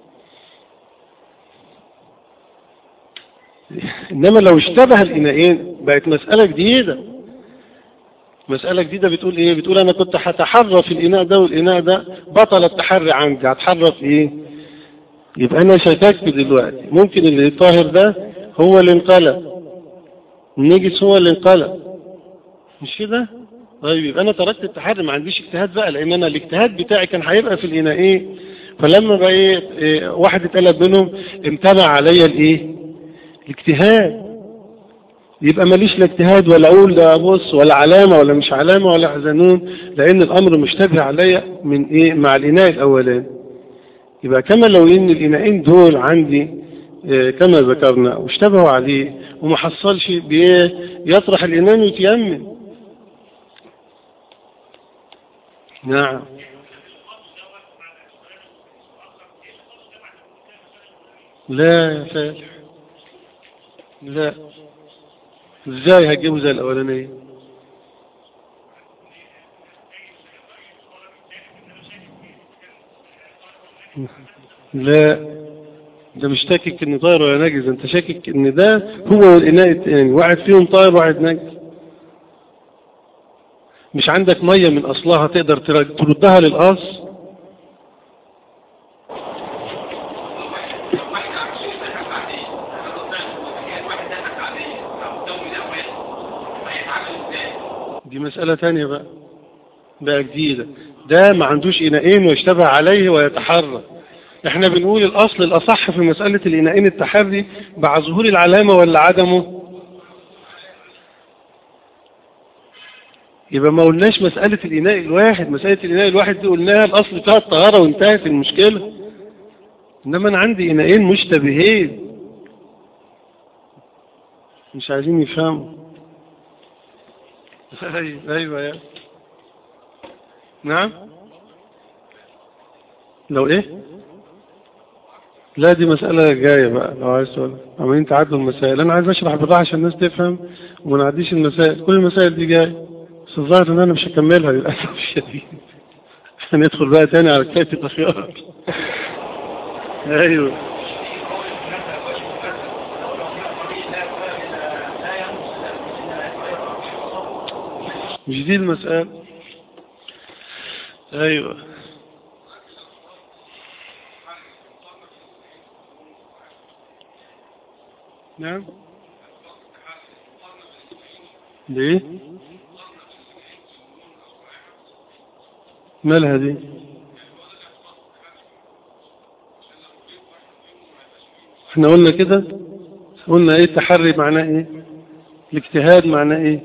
إنما لو اشتبه الإناءين بقت مسألة جديدة مسألة جديدة بتقول إيه بتقول أنا كنت هتحرى في الإناء ده والإناء ده بطل التحري عندي هتحرى في إيه يبقى أنا شككت دلوقتي ممكن اللي الطاهر ده هو اللي انقلب النجس هو اللي انقلب مش كده طيب يبقى أنا تركت التحري ما عنديش اجتهاد بقى لأن أنا الاجتهاد بتاعي كان هيبقى في الإناءين فلما بقى إيه واحد اتقلب منهم امتنع عليا الإيه الاجتهاد يبقى ماليش لا اجتهاد ولا اقول ده بص ولا علامة ولا مش علامة ولا حزنون لان الامر مشتبه عليا من ايه مع الاناء الاولاني يبقى كما لو ان الاناءين دول عندي إيه كما ذكرنا واشتبهوا عليه وما حصلش بايه يطرح الاناء ويتيمم نعم لا يا فالح لا ازاي هتجيبه زي الاولانيه لا ده مش شاكك ان طاير ولا نجس انت شاكك ان ده هو والاناء الثاني واحد فيهم طاير واحد نجس مش عندك مية من اصلها تقدر تردها للاصل دي مسألة تانية بقى بقى جديدة ده ما عندوش إناءين ويشتبه عليه ويتحرى احنا بنقول الأصل الأصح في مسألة الإناءين التحري مع ظهور العلامة ولا عدمه يبقى ما قلناش مسألة الإناء الواحد مسألة الإناء الواحد دي قلناها الأصل فيها الطهارة وانتهت المشكلة إنما أنا عندي إناءين مشتبهين مش عايزين يفهموا ايوه ايوه يا نعم لو ايه لا دي مسألة جاية بقى لو عايز تقول عمالين تعدوا المسائل انا عايز اشرح بالراحة عشان الناس تفهم وما نعديش المسائل كل المسائل دي جاية بس الظاهر ان انا مش هكملها للأسف الشديد هندخل بقى تاني على كتابة الخيار ايوه مش دي المسألة ايوه نعم ليه مالها دي احنا قلنا كده قلنا ايه التحري معناه ايه الاجتهاد معناه ايه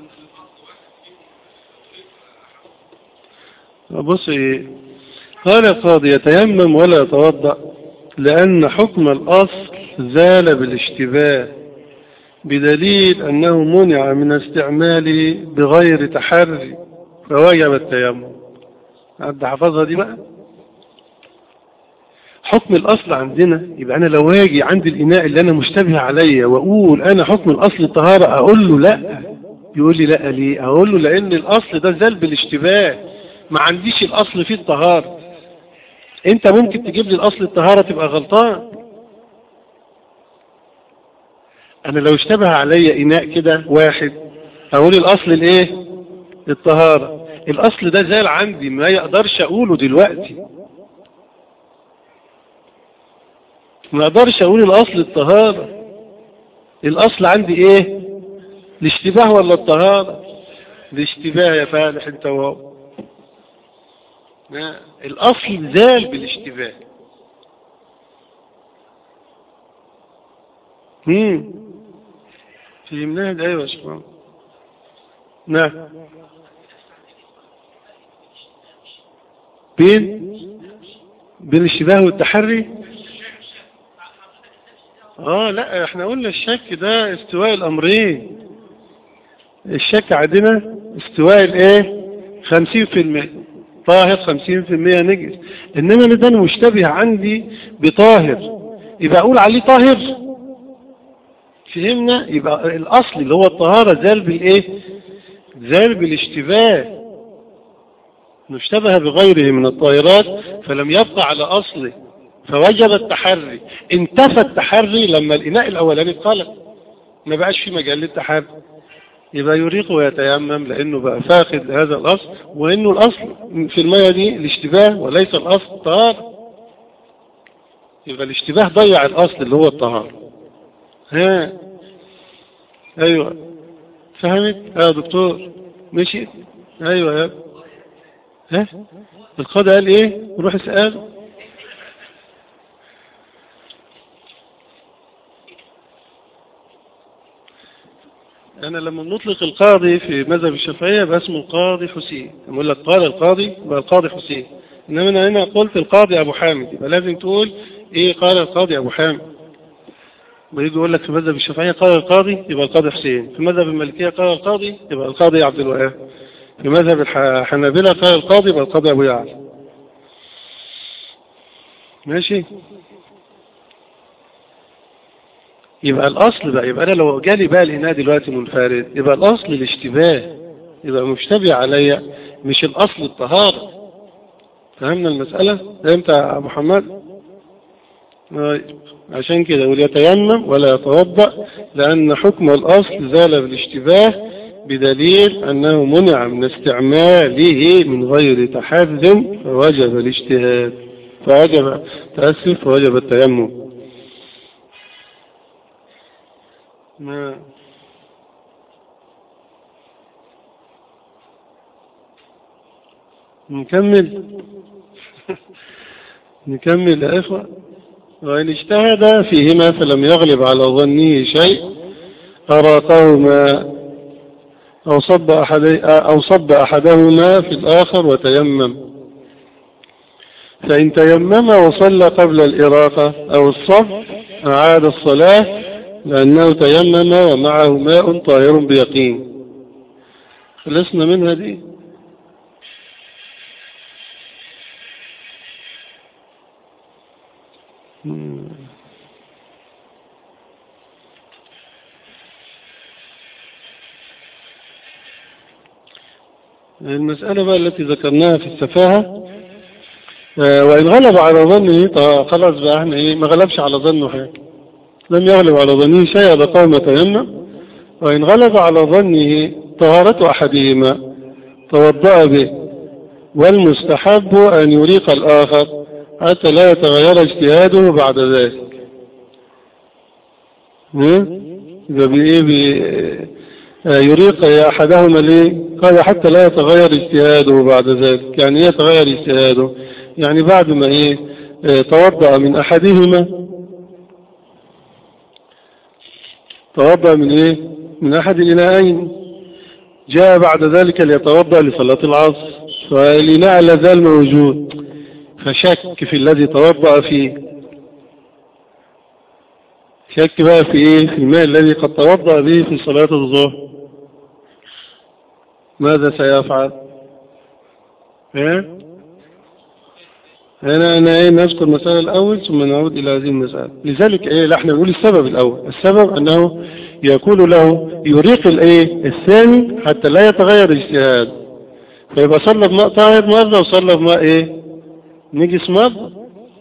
بص ايه قال القاضي يتيمم ولا يتوضأ لأن حكم الأصل زال بالاشتباه بدليل أنه منع من استعماله بغير تحري فوجب التيمم عد حفظها دي بقى حكم الأصل عندنا يبقى أنا لو واجي عند الإناء اللي أنا مشتبه عليا وأقول أنا حكم الأصل الطهارة أقول له لا يقول لي لا ليه أقول له لأن الأصل ده زال بالاشتباه ما عنديش الأصل فيه الطهارة أنت ممكن تجيب لي الأصل الطهارة تبقى غلطان أنا لو اشتبه عليا إناء كده واحد أقول الأصل الإيه الطهارة الأصل ده زال عندي ما يقدرش أقوله دلوقتي ما اقدرش اقول الاصل الطهارة الاصل عندي ايه الاشتباه ولا الطهارة الاشتباه يا فالح انت وهو الاصل زال بالاشتباه امم فهمناها ده ايوه يا شباب نعم بين بين الاشتباه والتحري اه لا احنا قلنا الشك ده استواء الامرين الشك عندنا استواء الايه خمسين في المية طاهر خمسين في المية نجس انما ده مشتبه عندي بطاهر يبقى اقول عليه طاهر فهمنا يبقى الاصل اللي هو الطهارة زال بالايه زال بالاشتباه اشتبه بغيره من الطاهرات فلم يبقى على اصله فوجب التحري انتفى التحري لما الاناء الاولاني اتخلق ما بقاش في مجال للتحري يبقى يريق ويتيمم لانه بقى فاقد هذا الاصل وانه الاصل في المية دي الاشتباه وليس الاصل الطهارة يبقى الاشتباه ضيع الاصل اللي هو الطهارة ها ايوه فهمت اه دكتور مشي ايوه يا ها القاضي قال ايه روح اسأل أنا لما نطلق القاضي في مذهب الشافعية باسمه القاضي حسين أقول لك قال القاضي يبقى القاضي حسين إنما أنا هنا قلت القاضي أبو حامد يبقى لازم تقول إيه قال القاضي أبو حامد ويجي يقول لك في مذهب الشافعية قال القاضي يبقى القاضي حسين في مذهب المالكية قال القاضي يبقى القاضي عبد الوهاب في مذهب الحنابلة قال القاضي يبقى القاضي أبو يعلى ماشي يبقى الأصل بقى يبقى أنا لو جالي بقى الإناء دلوقتي منفرد يبقى الأصل الاشتباه يبقى مشتبه عليا مش الأصل الطهارة فهمنا المسألة فهمت يا محمد عشان كده يقول يتيمم ولا يتوضأ لأن حكم الأصل زال بالاشتباه بدليل أنه منع من استعماله من غير تحرز فوجب الاجتهاد فوجب تأسف فوجب التيمم ما نكمل نكمل يا إخوة وإن اجتهد فيهما فلم يغلب على ظنه شيء أراقهما أو صب, أحدي أو صب أحدهما في الآخر وتيمم فإن تيمم وصلى قبل الإراقة أو الصب أعاد الصلاة لأنه تيمم ومعه ماء طاهر بيقين خلصنا منها دي المسألة بقى التي ذكرناها في السفاهة وإن غلب على ظنه خلاص بقى احنا ايه ما غلبش على ظنه حاجة لم يغلب على ظنه شيء بقوم تيمم وإن غلب على ظنه طهارة أحدهما توضأ به والمستحب أن يريق الآخر حتى لا يتغير اجتهاده بعد ذلك إذا بإيه يريق أحدهما ليه قال حتى لا يتغير اجتهاده بعد ذلك يعني يتغير اجتهاده يعني بعد ما ايه توضأ من أحدهما توضأ من ايه من احد الاناءين جاء بعد ذلك ليتوضأ لصلاة العصر فالاناء لا زال موجود فشك في الذي توضأ فيه شك بقى في ايه في الماء الذي قد توضأ به في صلاة الظهر ماذا سيفعل ايه هنا أنا إيه نذكر المسألة الأول ثم نعود إلى هذه المسألة لذلك إيه لا إحنا نقول السبب الأول السبب أنه يكون له يريق الإيه الثاني حتى لا يتغير اجتهاد فيبقى صلى بماء طاهر مرة وصلى بماء إيه نجس مرة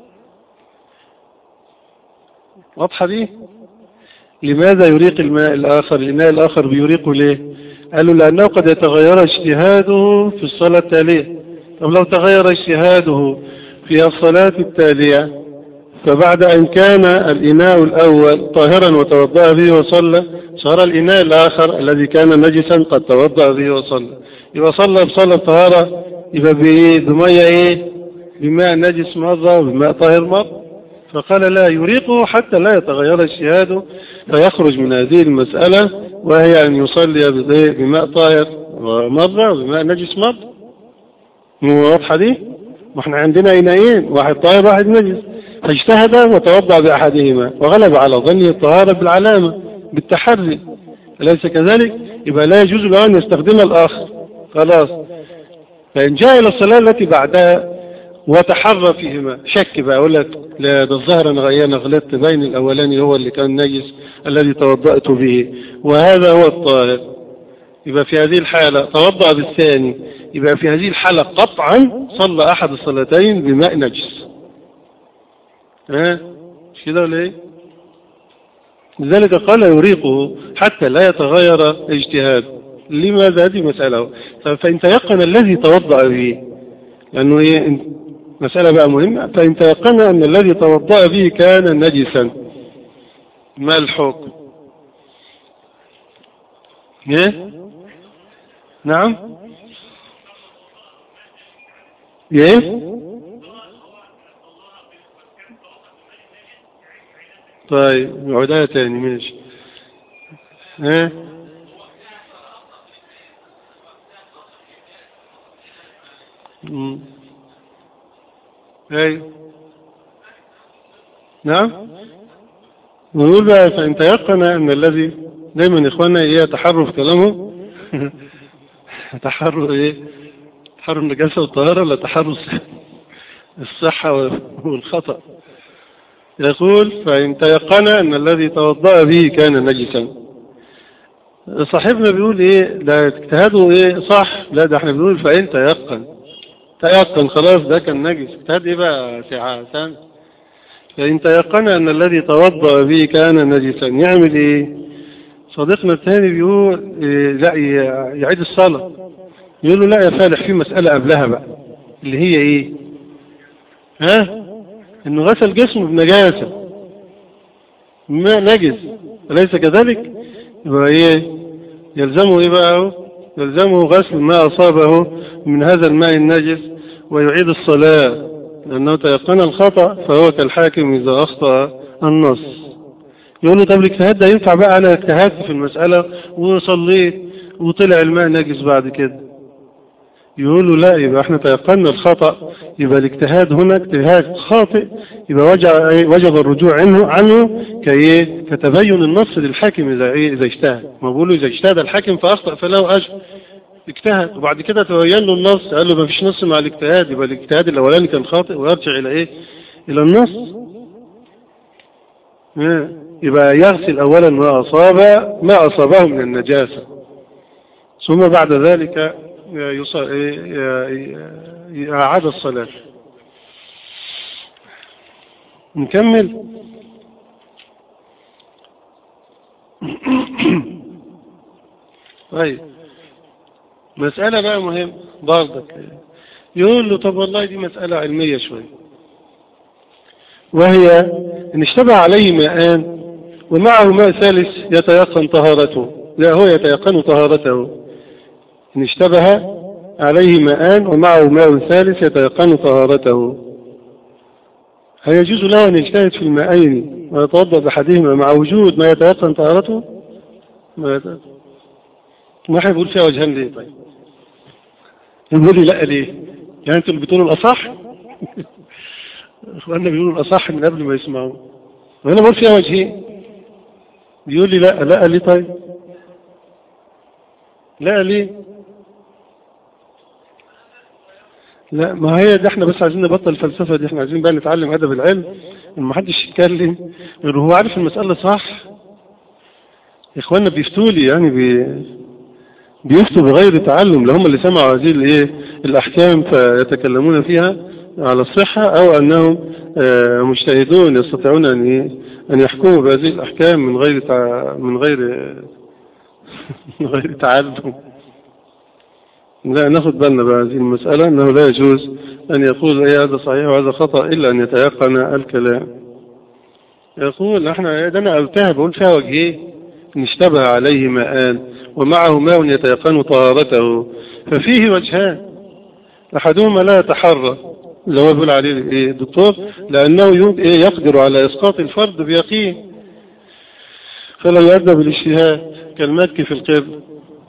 واضحة دي لماذا يريق الماء الآخر الإناء الآخر بيريقه ليه قالوا لأنه قد يتغير اجتهاده في الصلاة التالية طب لو تغير اجتهاده في الصلاة التالية فبعد أن كان الإناء الأول طاهرا وتوضأ به وصلى صار الإناء الآخر الذي كان نجسا قد توضأ به وصلى يبقى صلى بصلاة طهارة يبقى بمية إيه بماء نجس مرة وبماء طاهر مرة فقال لا يريقه حتى لا يتغير اجتهاده فيخرج من هذه المسألة وهي أن يصلي بماء طاهر مرة وبماء نجس مرة واضحة دي واحنا عندنا إناءين واحد طاهر واحد نجس فاجتهد وتوضع بأحدهما وغلب على ظنه الطهارة بالعلامة بالتحري أليس كذلك يبقى لا يجوز له أن يستخدمها الآخر خلاص فإن جاء إلى الصلاة التي بعدها وتحرى فيهما شك بقى أقول لك لا ده الظاهر أنا غيانا غلطت بين الأولاني هو اللي كان نجس الذي توضأت به وهذا هو الطاهر يبقى في هذه الحالة توضأ بالثاني يبقى في هذه الحالة قطعا صلى أحد الصلاتين بماء نجس ها مش كده ولا ايه لذلك قال يريقه حتى لا يتغير اجتهاد لماذا هذه مسألة فإن تيقن الذي توضأ به لأنه ايه مسألة بقى مهمة فإن تيقن أن الذي توضأ به كان نجسا ما الحكم ايه نعم ايه طيب نعودها تاني ماشي ها امم ايوه نعم نقول بقى فإن تيقن أن الذي دايما إخواننا إيه تحرف كلامه تحرر إيه تحرر النجاسة والطهارة ولا تحرر الصحة والخطأ يقول فإن تيقن أن الذي توضأ به كان نجسا صاحبنا بيقول إيه لا اجتهاده إيه صح لا ده احنا بنقول فإن تيقن تيقن خلاص ده كان نجس اجتهاد إيه بقى ساعة سنة فإن تيقن أن الذي توضأ به كان نجسا يعمل إيه صديقنا الثاني بيقول إيه لا يعيد الصلاة يقول له لا يا فالح في مسألة قبلها بقى اللي هي إيه ها انه غسل جسمه بنجاسة ما نجس أليس كذلك يبقى ايه يلزمه ايه بقى يلزمه غسل ما أصابه من هذا الماء النجس ويعيد الصلاة لأنه تيقن الخطأ فهو كالحاكم إذا أخطأ النص يقول له طب الاجتهاد ده ينفع بقى أنا اجتهدت في المسألة وصليت وطلع الماء نجس بعد كده يقولوا لا يبقى احنا تيقنا الخطأ يبقى الاجتهاد هنا اجتهاد خاطئ يبقى وجب الرجوع عنه عنه كي كتبين النص للحاكم إذا, ايه إذا اجتهد ما بقولوا إذا اجتهد الحاكم فأخطأ فله أجر اجتهد وبعد كده تبين له النص قال له ما فيش نص مع الاجتهاد يبقى الاجتهاد الأولاني كان خاطئ ويرجع إلى إيه إلى النص يبقى يغسل أولا ما أصاب ما أصابه من النجاسة ثم بعد ذلك أعاد الصلاة نكمل طيب مسألة بقى مهم برضك يقول له طب والله دي مسألة علمية شوية وهي ان اشتبه عليه ماءان ومعه ماء ثالث يتيقن طهارته لا هو يتيقن طهارته إن اشتبه عليه ماءان ومعه ماء ثالث يتيقن طهارته هل يجوز له أن يجتهد في الماءين ويتوضأ بأحدهما مع وجود ما يتيقن طهارته ما يتيقن ما احنا بيقول فيها وجهان ليه طيب يقول لي لا ليه يعني انتوا اللي بتقولوا الأصح اخواننا بيقولوا الأصح من قبل ما يسمعوا وانا بقول فيها وجهين بيقول لي لا لا ليه طيب لا ليه لا ما هي دي احنا بس عايزين نبطل الفلسفة دي احنا عايزين بقى نتعلم ادب العلم ما حدش يتكلم غير هو عارف المسألة صح اخواننا بيفتوا لي يعني بي بيفتوا بغير تعلم لهم اللي سمعوا هذه الايه الاحكام فيتكلمون فيها على الصحة او انهم مجتهدون يستطيعون ان ان يحكموا بهذه الاحكام من غير تع... من غير من غير تعلم لا ناخد بالنا بهذه المسألة أنه لا يجوز أن يقول أي هذا صحيح وهذا خطأ إلا أن يتيقن الكلام يقول احنا ده أنا ألتها بقول فيها وجهين إن اشتبه عليه ماءان ومعه ماء يتيقن طهارته ففيه وجهان أحدهما لا يتحرى اللي هو بيقول عليه إيه الدكتور لأنه يقدر على إسقاط الفرد بيقين فلا يؤدى بالاجتهاد كالمكي في القبل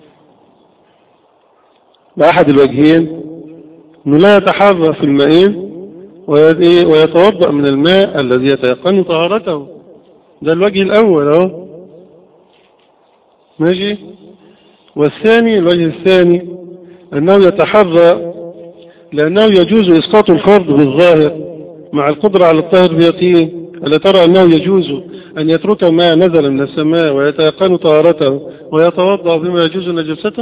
بأحد الوجهين أنه لا يتحرى في المائين ويتوضأ من الماء الذي يتيقن طهارته ده الوجه الأول اهو ماشي والثاني الوجه الثاني أنه يتحرى لأنه يجوز إسقاط الفرض بالظاهر مع القدرة على الطهر بيقين ألا ترى أنه يجوز أن يترك ما نزل من السماء ويتيقن طهارته ويتوضأ بما يجوز نجسته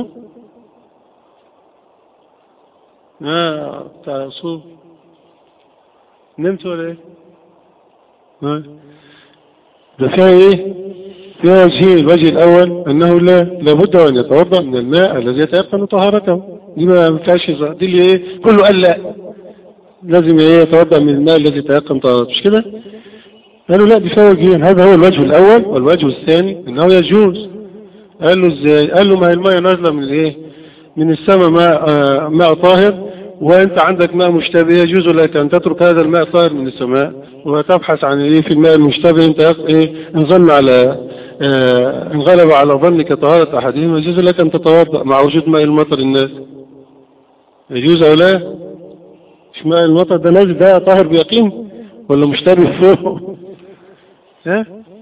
آه تعصوب نمت ولا ايه آه. ده فيها ايه فيها وجهين الوجه الاول انه لا لابد ان يتوضا من الماء الذي يتيقن طهارته دي ما فيهاش دي اللي ايه كله قال لا لازم ايه يتوضا من الماء الذي يتيقن طهارته مش كده قالوا لا دي فيها وجهين هذا هو الوجه الاول والوجه الثاني انه يجوز قال له ازاي قال له ما هي الماء نازله من ايه من السماء ماء آه ماء طاهر وانت عندك ماء مشتبه يجوز لك ان تترك هذا الماء طاهر من السماء وتبحث عن ايه في الماء المشتبه انت ايه ان ظن على اه ان غلب على ظنك طهارة احدهم يجوز لك ان تتوضا مع وجود ماء المطر الناس يجوز او لا مش ماء المطر ده نازل ده طاهر بيقين ولا مشتبه فوق ها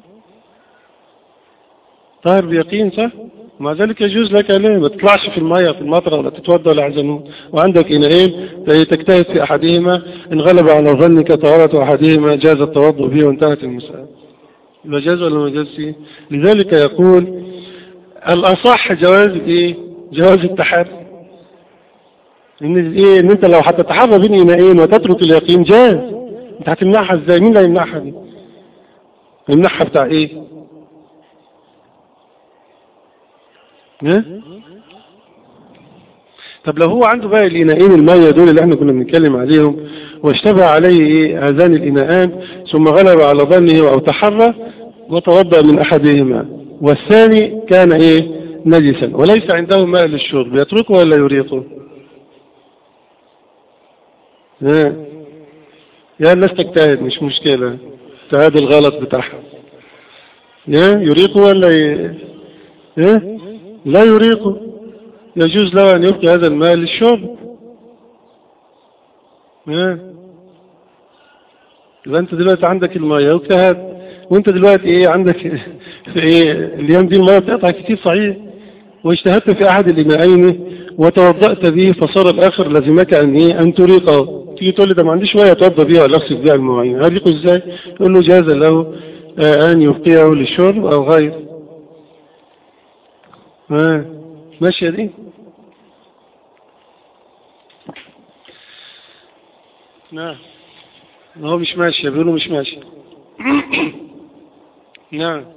طاهر بيقين صح مع ذلك يجوز لك ليه ما تطلعش في المية في المطرة ولا تتوضى ولا عزنون وعندك إناءين تجتهد في أحدهما إن غلب على ظنك طهارة أحدهما جاز التوضؤ به وانتهت المسألة يبقى جاز ولا ما جاز فيه لذلك يقول الأصح جواز إيه جواز التحري إن إيه إن أنت لو هتتحرى بين إناءين وتترك اليقين جاز أنت هتمنعها إزاي مين اللي هيمنعها دي يمنعها بتاع إيه طب لو هو عنده بقى الإناءين المية دول اللي احنا كنا بنتكلم عليهم واشتبه عليه ايه هذان الإناءان ثم غلب على ظنه أو تحرى وتوضأ من أحدهما والثاني كان ايه نجسا وليس عنده ماء للشرب يتركه ولا يريقه ها يا الناس تجتهد مش مشكلة اجتهاد الغلط بتاعها يا يريقه ولا ي... ايه لا يريقه يجوز له أن يبقي هذا الماء للشرب يبقى أنت دلوقتي عندك المية واجتهد وأنت دلوقتي إيه عندك في إيه الأيام دي المية بتقطع كتير صحيح واجتهدت في أحد الإمائين وتوضأت به فصار الآخر لازمك أن إيه أن تريقه تيجي تقول لي ده ما عنديش مية أتوضأ بيها ولا أغسل بيها المواعين هريقه إزاي؟ تقول له جاز له أن يبقيه للشرب أو غير ها ماشية دي نعم هو مش ماشية بيقولوا مش ماشية نعم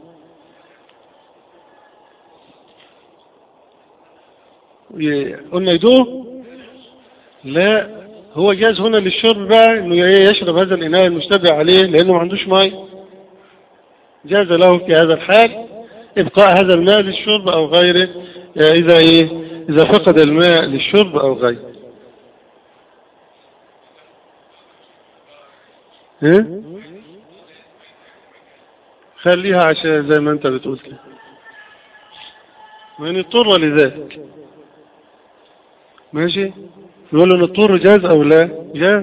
قلنا يدوه لا هو جاز هنا للشرب بقى انه يشرب هذا الاناء المشتبه عليه لانه ما عندوش ماء جاز له في هذا الحال ابقاء هذا الماء للشرب او غيره اذا ايه اذا فقد الماء للشرب او غيره ايه خليها عشان زي ما انت بتقول كده من اضطر لذلك ماشي يقول له نضطر جاز او لا جاز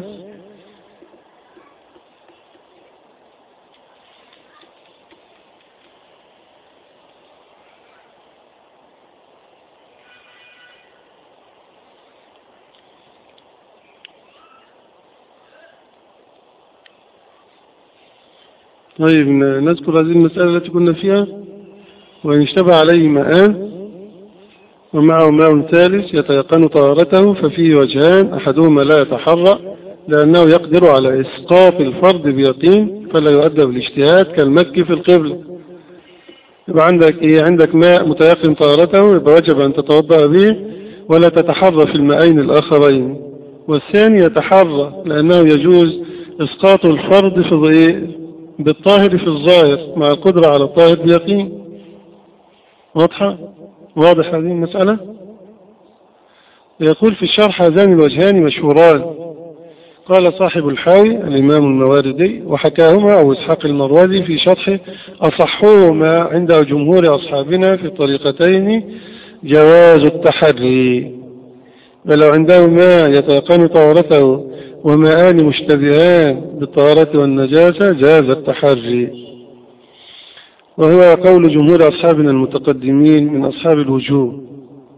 طيب نذكر هذه المسألة التي كنا فيها وإن اشتبه عليه ماءان ومعه ماء ثالث يتيقن طهارته ففيه وجهان أحدهما لا يتحرى لأنه يقدر على إسقاط الفرد بيقين فلا يؤدى بالاجتهاد كالمكي في القبلة يبقى عندك إيه عندك ماء متيقن طهارته يبقى وجب أن تتوضأ به ولا تتحرى في الماءين الآخرين والثاني يتحرى لأنه يجوز إسقاط الفرد في بالطاهر في الظاهر مع القدرة على الطاهر بيقين واضحة واضح هذه المسألة يقول في الشرح هذان الوجهان مشهوران قال صاحب الحاوي الإمام المواردي وحكاهما أبو إسحاق المروزي في شرحه أصحهما عند جمهور أصحابنا في الطريقتين جواز التحري ولو عندهما يتيقن طهارته ومآن مشتبهان بالطهارة والنجاسة جاز التحري وهو قول جمهور أصحابنا المتقدمين من أصحاب الوجوب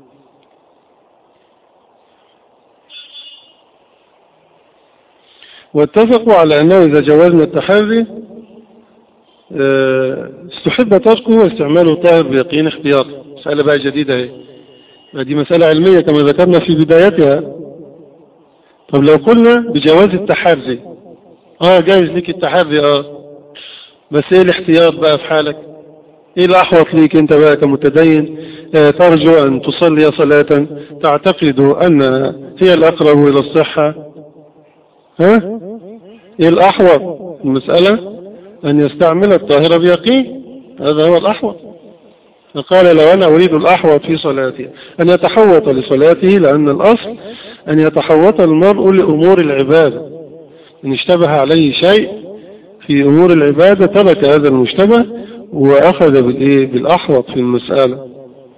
واتفقوا على أنه إذا جوزنا التحري اه استحب تركه واستعماله طاهر بيقين اختيار مسألة بقى جديدة هي دي مسألة علمية كما ذكرنا في بدايتها طب لو قلنا بجواز التحري اه جايز ليك التحري اه بس ايه الاحتياط بقى في حالك ايه الاحوط ليك انت بقى كمتدين اه ترجو ان تصلي صلاة تعتقد ان هي الاقرب الى الصحة ها ايه الاحوط المسألة ان يستعمل الطاهرة بيقين هذا هو الاحوط فقال لو أنا أريد الأحوط في صلاتي أن يتحوط لصلاته لأن الأصل أن يتحوط المرء لأمور العبادة إن اشتبه عليه شيء في أمور العبادة ترك هذا المشتبه وأخذ بالإيه بالأحوط في المسألة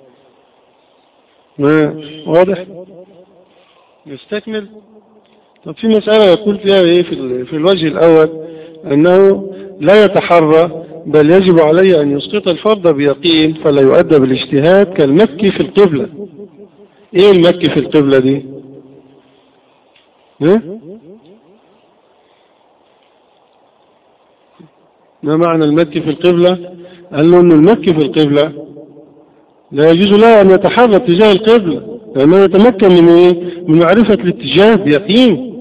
ما واضح يستكمل طب في مسألة يقول فيها إيه في, في الوجه الأول أنه لا يتحرى بل يجب عليه أن يسقط الفرض بيقين فلا يؤدى بالاجتهاد كالمكي في القبلة ايه المكي في القبلة دي ها؟ ما معنى المكي في القبلة قال له ان المكي في القبلة لا يجوز له ان يتحرك اتجاه القبلة لانه يتمكن من ايه من معرفة الاتجاه بيقين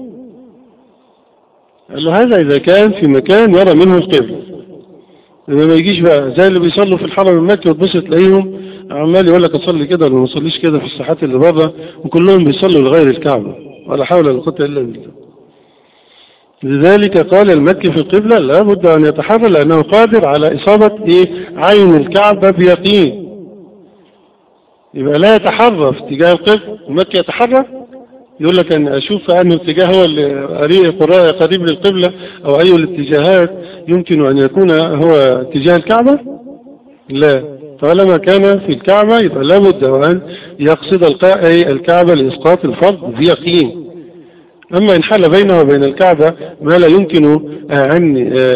قال له هذا اذا كان في مكان يرى منه القبلة لما ما يجيش بقى زي اللي بيصلوا في الحرم المكي وتبص تلاقيهم عمال يقول لك اصلي كده ولا ما اصليش كده في الساحات اللي بره وكلهم بيصلوا لغير الكعبة ولا حول ولا قوه الا بالله لذلك قال المكي في القبلة لابد أن يتحرى لأنه قادر على إصابة إيه؟ عين الكعبة بيقين يبقى لا يتحرى في اتجاه القبلة المكي يتحرى يقول لك أن أشوف أنه اتجاه هو اللي قريب للقبلة أو أي الاتجاهات يمكن أن يكون هو اتجاه الكعبة لا طالما كان في الكعبة يبقى لابد أن يقصد الكعبة لإسقاط الفرض بيقين أما إن حل بينه وبين الكعبة ما لا يمكن أن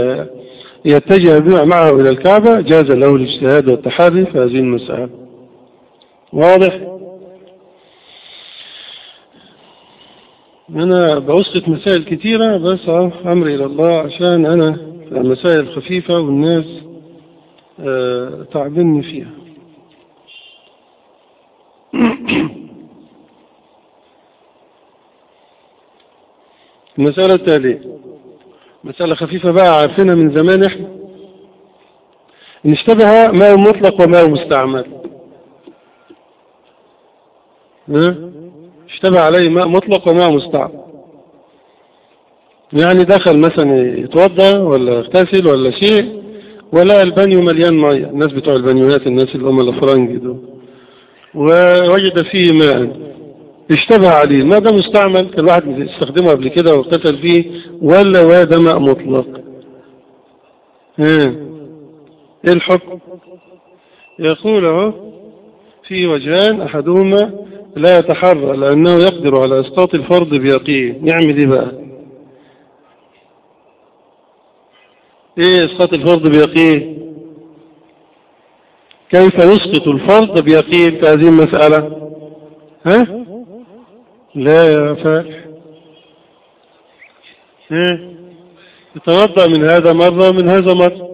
يتجه معه إلى الكعبة جاز له الاجتهاد والتحري في هذه المسألة واضح أنا بأسقط مسائل كثيرة بس أمري إلى الله عشان أنا المسائل خفيفة والناس أه تعبني فيها المسألة التالية مسألة خفيفة بقى عارفينها من زمان احنا ان اشتبه ماء مطلق وماء مستعمل ها اشتبه عليه ماء مطلق وماء مستعمل يعني دخل مثلا يتوضا ولا اغتسل ولا شيء ولا البانيو مليان ميه الناس بتوع البانيوهات الناس اللي هم الافرنج دول ووجد فيه ماء اشتبه عليه ما ده مستعمل كان واحد استخدمه قبل كده واغتسل فيه ولا هو ده ماء مطلق ها ايه الحكم يقول اهو في وجهان احدهما لا يتحرى لانه يقدر على اسقاط الفرض بيقين يعمل ايه بقى ايه اسقاط الفرض بيقين كيف يسقط الفرض بيقين في هذه المسألة ها لا يا فالح ها يتوضأ من هذا مرة ومن هذا مرة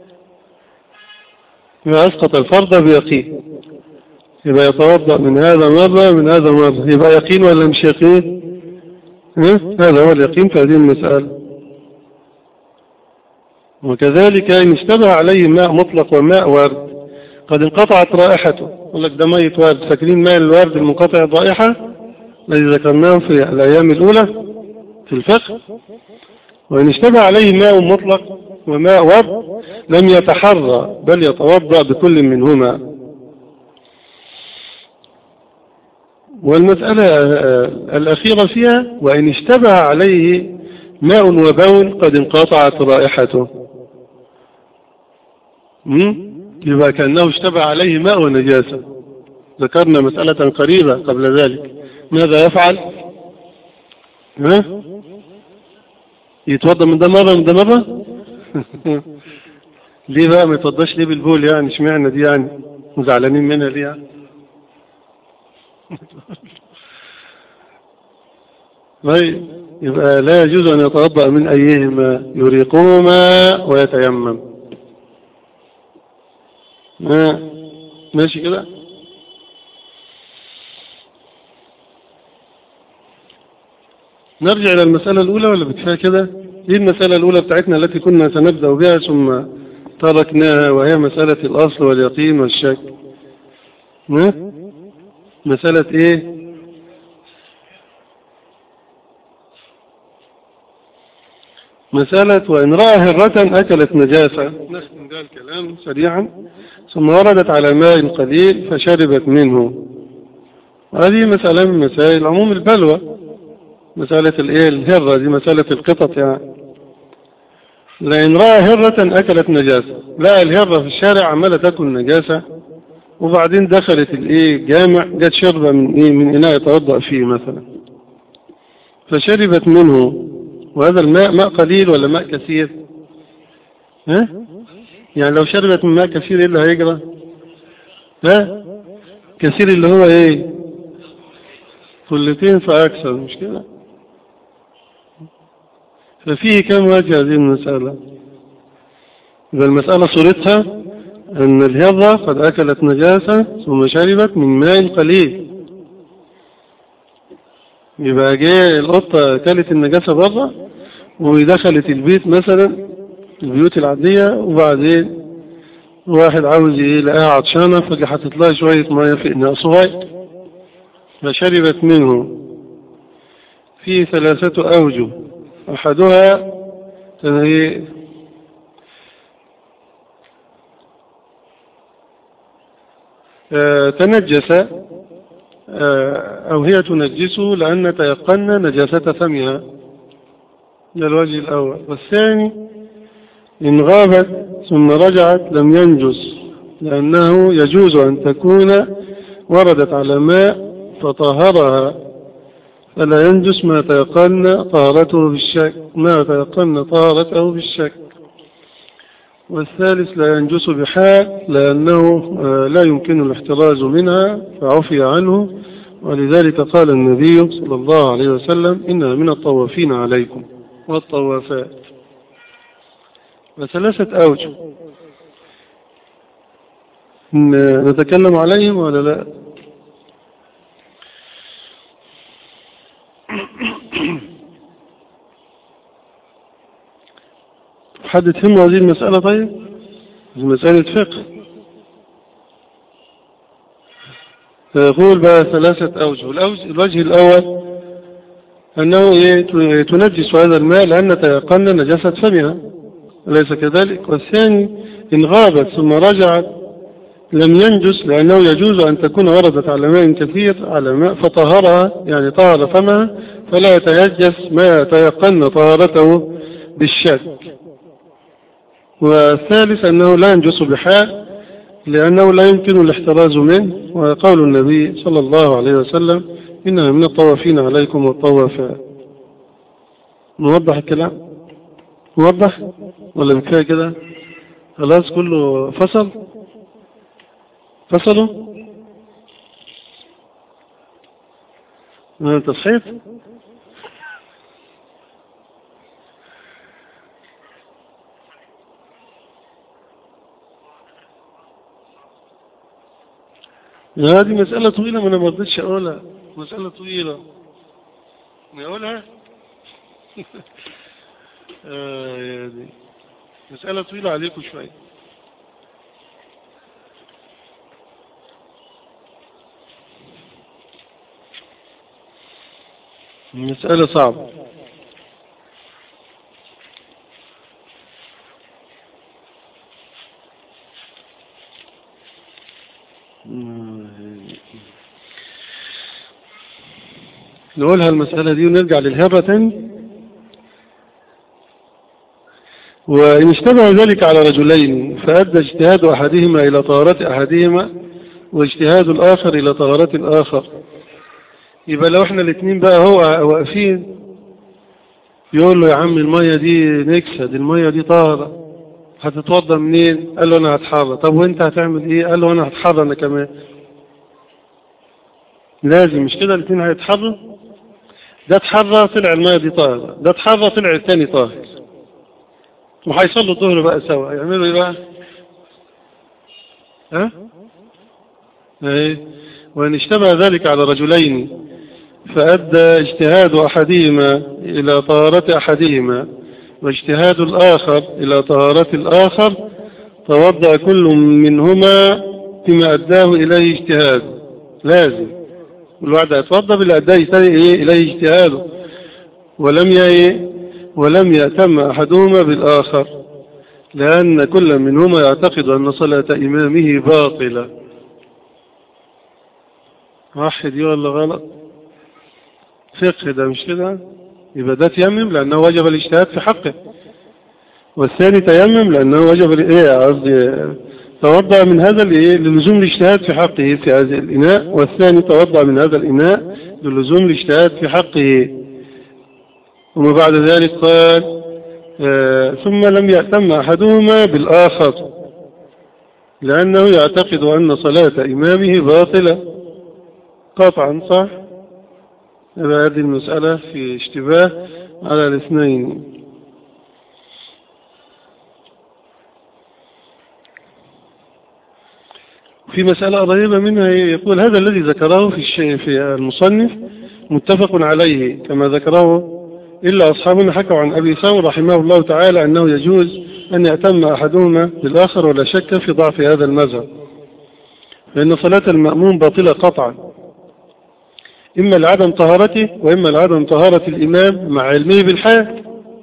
يبقى أسقط الفرض بيقين يبقى يتوضأ من هذا مرة ومن هذا مرة يبقى يقين ولا مش يقين ها؟ هذا هو اليقين في هذه المسألة وكذلك إن اشتبه عليه ماء مطلق وماء ورد قد انقطعت رائحته يقول لك ده مية ورد فاكرين ماء الورد المنقطع الرائحة الذي ذكرناه في الأيام الأولى في الفقه وإن اشتبه عليه ماء مطلق وماء ورد لم يتحرى بل يتوضأ بكل منهما والمسألة الأخيرة فيها وإن اشتبه عليه ماء وبول قد انقطعت رائحته يبقى كأنه اشتبه عليه ماء ونجاسة ذكرنا مسألة قريبة قبل ذلك ماذا يفعل ها يتوضى من ده مرة من ده مرة ليه بقى ما يتوضاش ليه بالبول يعني اشمعنى دي يعني مزعلانين منها ليه يعني طيب يبقى لا يجوز أن يتوضأ من أيهما يريقهما ويتيمم آه. ماشي كده نرجع إلى المسألة الأولى ولا بكفاية كده دي المسألة الأولى بتاعتنا التي كنا سنبدأ بها ثم تركناها وهي مسألة الأصل واليقين والشك ها؟ مسألة إيه مسألة وإن رأى هرة أكلت نجاسة نختم ده الكلام سريعا ثم وردت على ماء قليل فشربت منه هذه مسألة من مسائل عموم البلوى مسألة الايه الهرة دي مسألة القطط يعني لأن رأى هرة أكلت نجاسة لا الهرة في الشارع عمالة تاكل نجاسة وبعدين دخلت الايه جامع جت شربة من ايه من إناء يتوضأ فيه مثلا فشربت منه وهذا الماء ماء قليل ولا ماء كثير ها يعني لو شربت من ماء كثير ايه اللي هيجرى ها كثير اللي هو ايه كلتين فأكثر مش كده ففيه كم وجه هذه المسألة إذا المسألة صورتها أن الهرة قد أكلت نجاسة ثم شربت من ماء قليل يبقى جاء القطة أكلت النجاسة بره ودخلت البيت مثلا البيوت العادية وبعدين واحد عاوز ايه لقاها عطشانة فجأة حطت لها شوية مية في إناء صغير فشربت منه فيه ثلاثة أوجه أحدها تنجس أو هي تنجسه لأن تيقن نجاسة فمها ده الوجه الأول والثاني إن غابت ثم رجعت لم ينجس لأنه يجوز أن تكون وردت على ماء فطهرها فلا ينجس ما تيقن طهارته بالشك ما تيقن طهارته بالشك والثالث لا ينجس بحال لأنه لا يمكن الاحتراز منها فعفي عنه ولذلك قال النبي صلى الله عليه وسلم إنها من الطوافين عليكم والطوافات وثلاثة أوجه نتكلم عليهم ولا لا حد تهم هذه المسألة طيب هذه مسألة فقه فيقول بقى ثلاثة أوجه الوجه الأول أنه تنجس هذا الماء لأن تيقن نجاسة فمها أليس كذلك والثاني إن غابت ثم رجعت لم ينجس لأنه يجوز أن تكون وردت على ماء كثير على ماء فطهرها يعني طهر فمها فلا يتيجس ما يتيقن طهارته بالشك والثالث أنه لا ينجس بحال لأنه لا يمكن الاحتراز منه وقول النبي صلى الله عليه وسلم إنها من الطوافين عليكم والطوافات نوضح الكلام نوضح ولا بكفاية كده خلاص كله فصل فصلوا انت صحيت هذه مسألة طويلة ما انا ما رضيتش اقولها مسألة طويلة نقولها آه يعني مسألة طويلة عليكم شوية مسألة صعبة نقولها المسألة دي ونرجع للهرة تاني وإن اشتبه ذلك على رجلين فأدى اجتهاد أحدهما إلى طهارة أحدهما واجتهاد الآخر إلى طهارة الآخر يبقى لو احنا الاثنين بقى هو واقفين يقول له يا عم المية دي نكسة دي المية دي طاهرة هتتوضى منين قال له انا هتحرى طب وانت هتعمل ايه قال له انا هتحرى انا كمان لازم مش كده الاثنين هيتحروا ده اتحرى طلع المية دي طاهرة ده اتحرى طلع الثاني طاهر وهيصلوا الظهر بقى سوا يعملوا ايه بقى ها ايه وان اشتبه ذلك على رجلين فأدى اجتهاد أحدهما إلى طهارة أحدهما واجتهاد الآخر إلى طهارة الآخر توضأ كل منهما بما أداه إليه اجتهاد لازم كل واحد يتوضأ باللي أداه إليه اجتهاده ولم ي... ولم يأتم أحدهما بالآخر لأن كل منهما يعتقد أن صلاة إمامه باطلة واحد ولا غلط فقه ده مش كده يبقى ده تيمم لأنه وجب الاجتهاد في حقه والثاني تيمم لأنه وجب ايه قصدي توضأ من هذا للزوم الاجتهاد في حقه في هذا الإناء والثاني توضأ من هذا الإناء للزوم الاجتهاد في حقه وما بعد ذلك قال آه ثم لم يأتم أحدهما بالآخر لأنه يعتقد أن صلاة إمامه باطلة قطعا صح هذه المسألة في اشتباه على الاثنين في مسألة قريبة منها يقول هذا الذي ذكره في الشيء في المصنف متفق عليه كما ذكره إلا أصحابنا حكوا عن أبي ثور رحمه الله تعالى أنه يجوز أن يأتم أحدهما بالآخر ولا شك في ضعف هذا المذهب فإن صلاة المأموم باطلة قطعا إما لعدم طهارته وإما لعدم طهارة الإمام مع علمه بالحال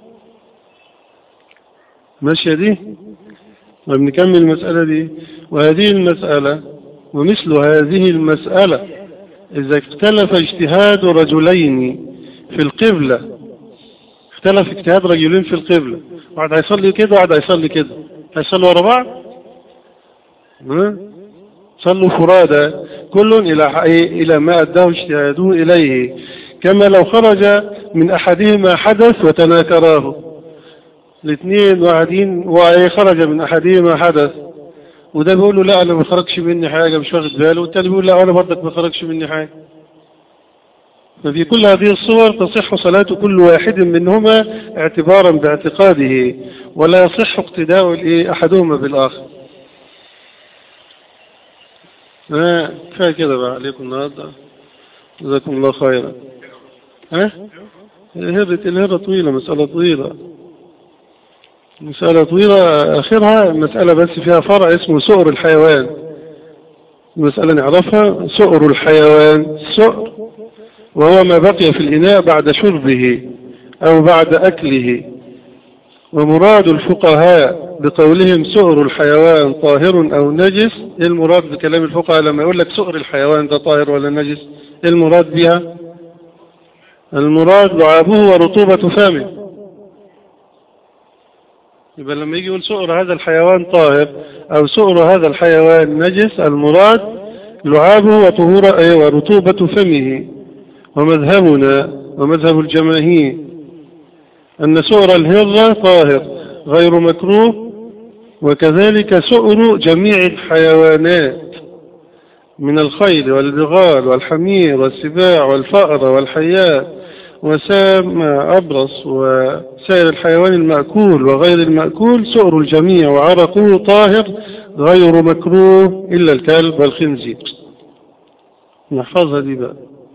ماشية دي وبنكمل المسألة دي وهذه المسألة ومثل هذه المسألة إذا اختلف اجتهاد رجلين في القبلة اختلف اجتهاد رجلين في القبلة واحد هيصلي كده واحد هيصلي كده هيصلوا ورا بعض صلوا فرادى كل إلى إلى ما أداه اجتهاده إليه كما لو خرج من أحدهما حدث وتناكراه الاثنين واحدين وخرج من أحدهما حدث وده بيقول له لا أنا ما خرجش مني حاجة مش واخد باله والتاني بيقول لا أنا برضك ما خرجش مني حاجة ففي كل هذه الصور تصح صلاة كل واحد منهما اعتبارا باعتقاده ولا يصح اقتداء أحدهما بالآخر ها كفاية كده بقى عليكم النهاردة جزاكم الله خيرا ها الهرة الهرة طويلة مسألة طويلة مسألة طويلة آخرها مسألة بس فيها فرع اسمه سؤر الحيوان مسألة نعرفها سؤر الحيوان سؤر وهو ما بقي في الإناء بعد شربه أو بعد أكله ومراد الفقهاء بقولهم سؤر الحيوان طاهر أو نجس إيه المراد بكلام الفقهاء لما يقول لك سؤر الحيوان ده طاهر ولا نجس إيه المراد بها المراد لعابه ورطوبة فمه يبقى لما يجي يقول سؤر هذا الحيوان طاهر أو سؤر هذا الحيوان نجس المراد لعابه وطهور أي ورطوبة فمه ومذهبنا ومذهب الجماهير أن سؤر الهرة طاهر غير مكروه وكذلك سؤر جميع الحيوانات من الخيل والبغال والحمير والسباع والفأر والحيات وسام أبرص وسائر الحيوان المأكول وغير المأكول سؤر الجميع وعرقه طاهر غير مكروه إلا الكلب والخنزير نحفظها دي بقى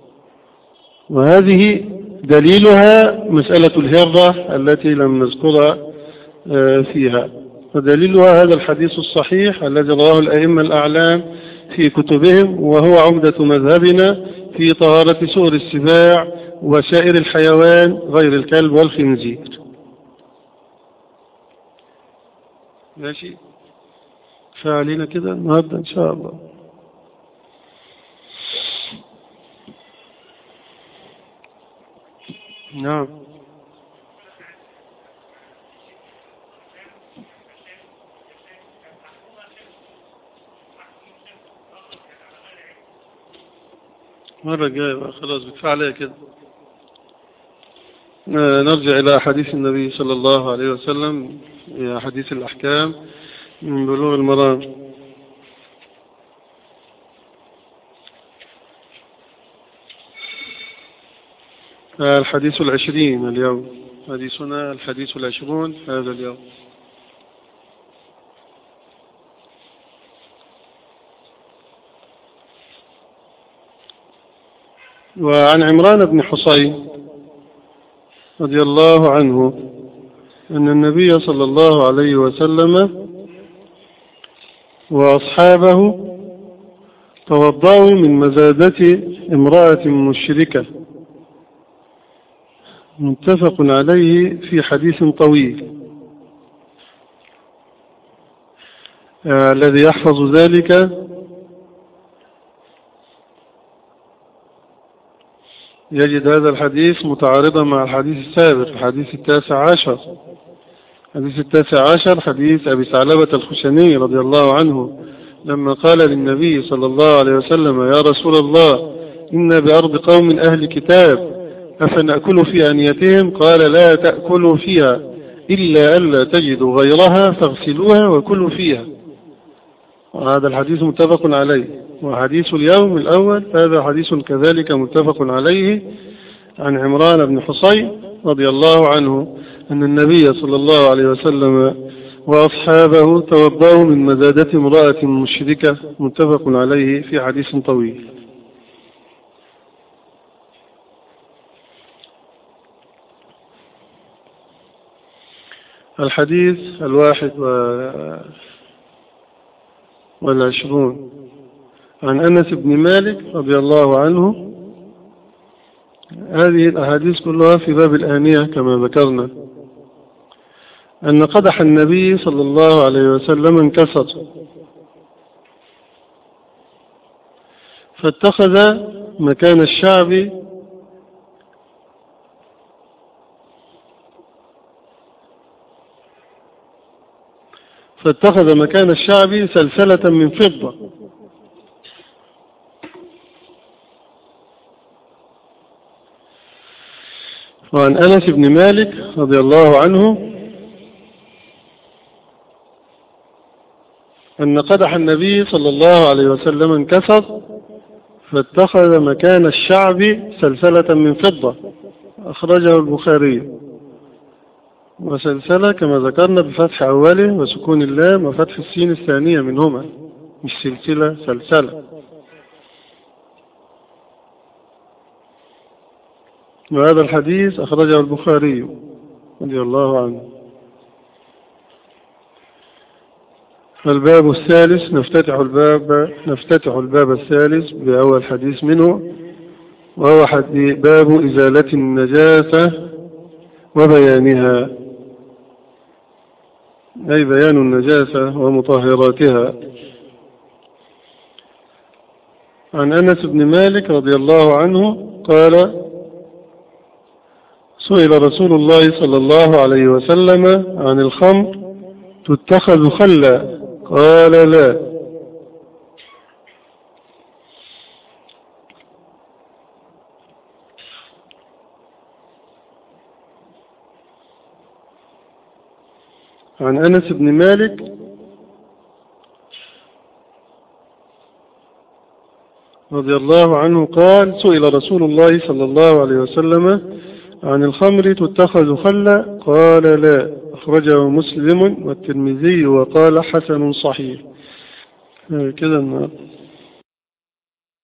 وهذه دليلها مسألة الهرة التي لم نذكرها فيها ودليلها هذا الحديث الصحيح الذي رواه الأئمة الأعلام في كتبهم وهو عمدة مذهبنا في طهارة سؤر السباع وسائر الحيوان غير الكلب والخنزير ماشي فعلينا كده النهاردة إن شاء الله نعم مرة جاية بقى خلاص بكفى عليها كده نرجع إلى حديث النبي صلى الله عليه وسلم إلى حديث الأحكام من بلوغ المرام الحديث العشرين اليوم حديثنا الحديث العشرون هذا اليوم وعن عمران بن حصين رضي الله عنه أن النبي صلى الله عليه وسلم وأصحابه توضأوا من مزادة امرأة مشركة متفق عليه في حديث طويل آه الذي يحفظ ذلك يجد هذا الحديث متعارضا مع الحديث السابق الحديث التاسع عشر الحديث التاسع عشر حديث أبي ثعلبة الخشني رضي الله عنه لما قال للنبي صلى الله عليه وسلم يا رسول الله إن بأرض قوم أهل كتاب أفنأكل في أنيتهم قال لا تأكلوا فيها إلا ألا تجدوا غيرها فاغسلوها وكلوا فيها وهذا الحديث متفق عليه وحديث اليوم الأول هذا حديث كذلك متفق عليه عن عمران بن حصين رضي الله عنه أن النبي صلى الله عليه وسلم وأصحابه توضأوا من مزادة امرأة مشركة متفق عليه في حديث طويل الحديث الواحد والعشرون عن أنس بن مالك رضي الله عنه هذه الأحاديث كلها في باب الآنية كما ذكرنا أن قدح النبي صلى الله عليه وسلم انكسر فاتخذ مكان الشعب فاتخذ مكان الشعب سلسلة من فضة وعن أنس بن مالك رضي الله عنه أن قدح النبي صلى الله عليه وسلم انكسر فاتخذ مكان الشعب سلسلة من فضة أخرجه البخاري وسلسلة كما ذكرنا بفتح أوله وسكون اللام وفتح السين الثانية منهما مش سلسلة سلسلة وهذا الحديث أخرجه البخاري رضي الله عنه الباب الثالث نفتتح الباب نفتتح الباب الثالث بأول حديث منه وهو باب إزالة النجاسة وبيانها أي بيان النجاسة ومطهراتها عن أنس بن مالك رضي الله عنه قال سئل رسول الله صلى الله عليه وسلم عن الخمر تتخذ خلا قال لا عن أنس بن مالك رضي الله عنه قال سئل رسول الله صلى الله عليه وسلم عن الخمر تتخذ خلا قال لا أخرجه مسلم والترمذي وقال حسن صحيح كذا النهارده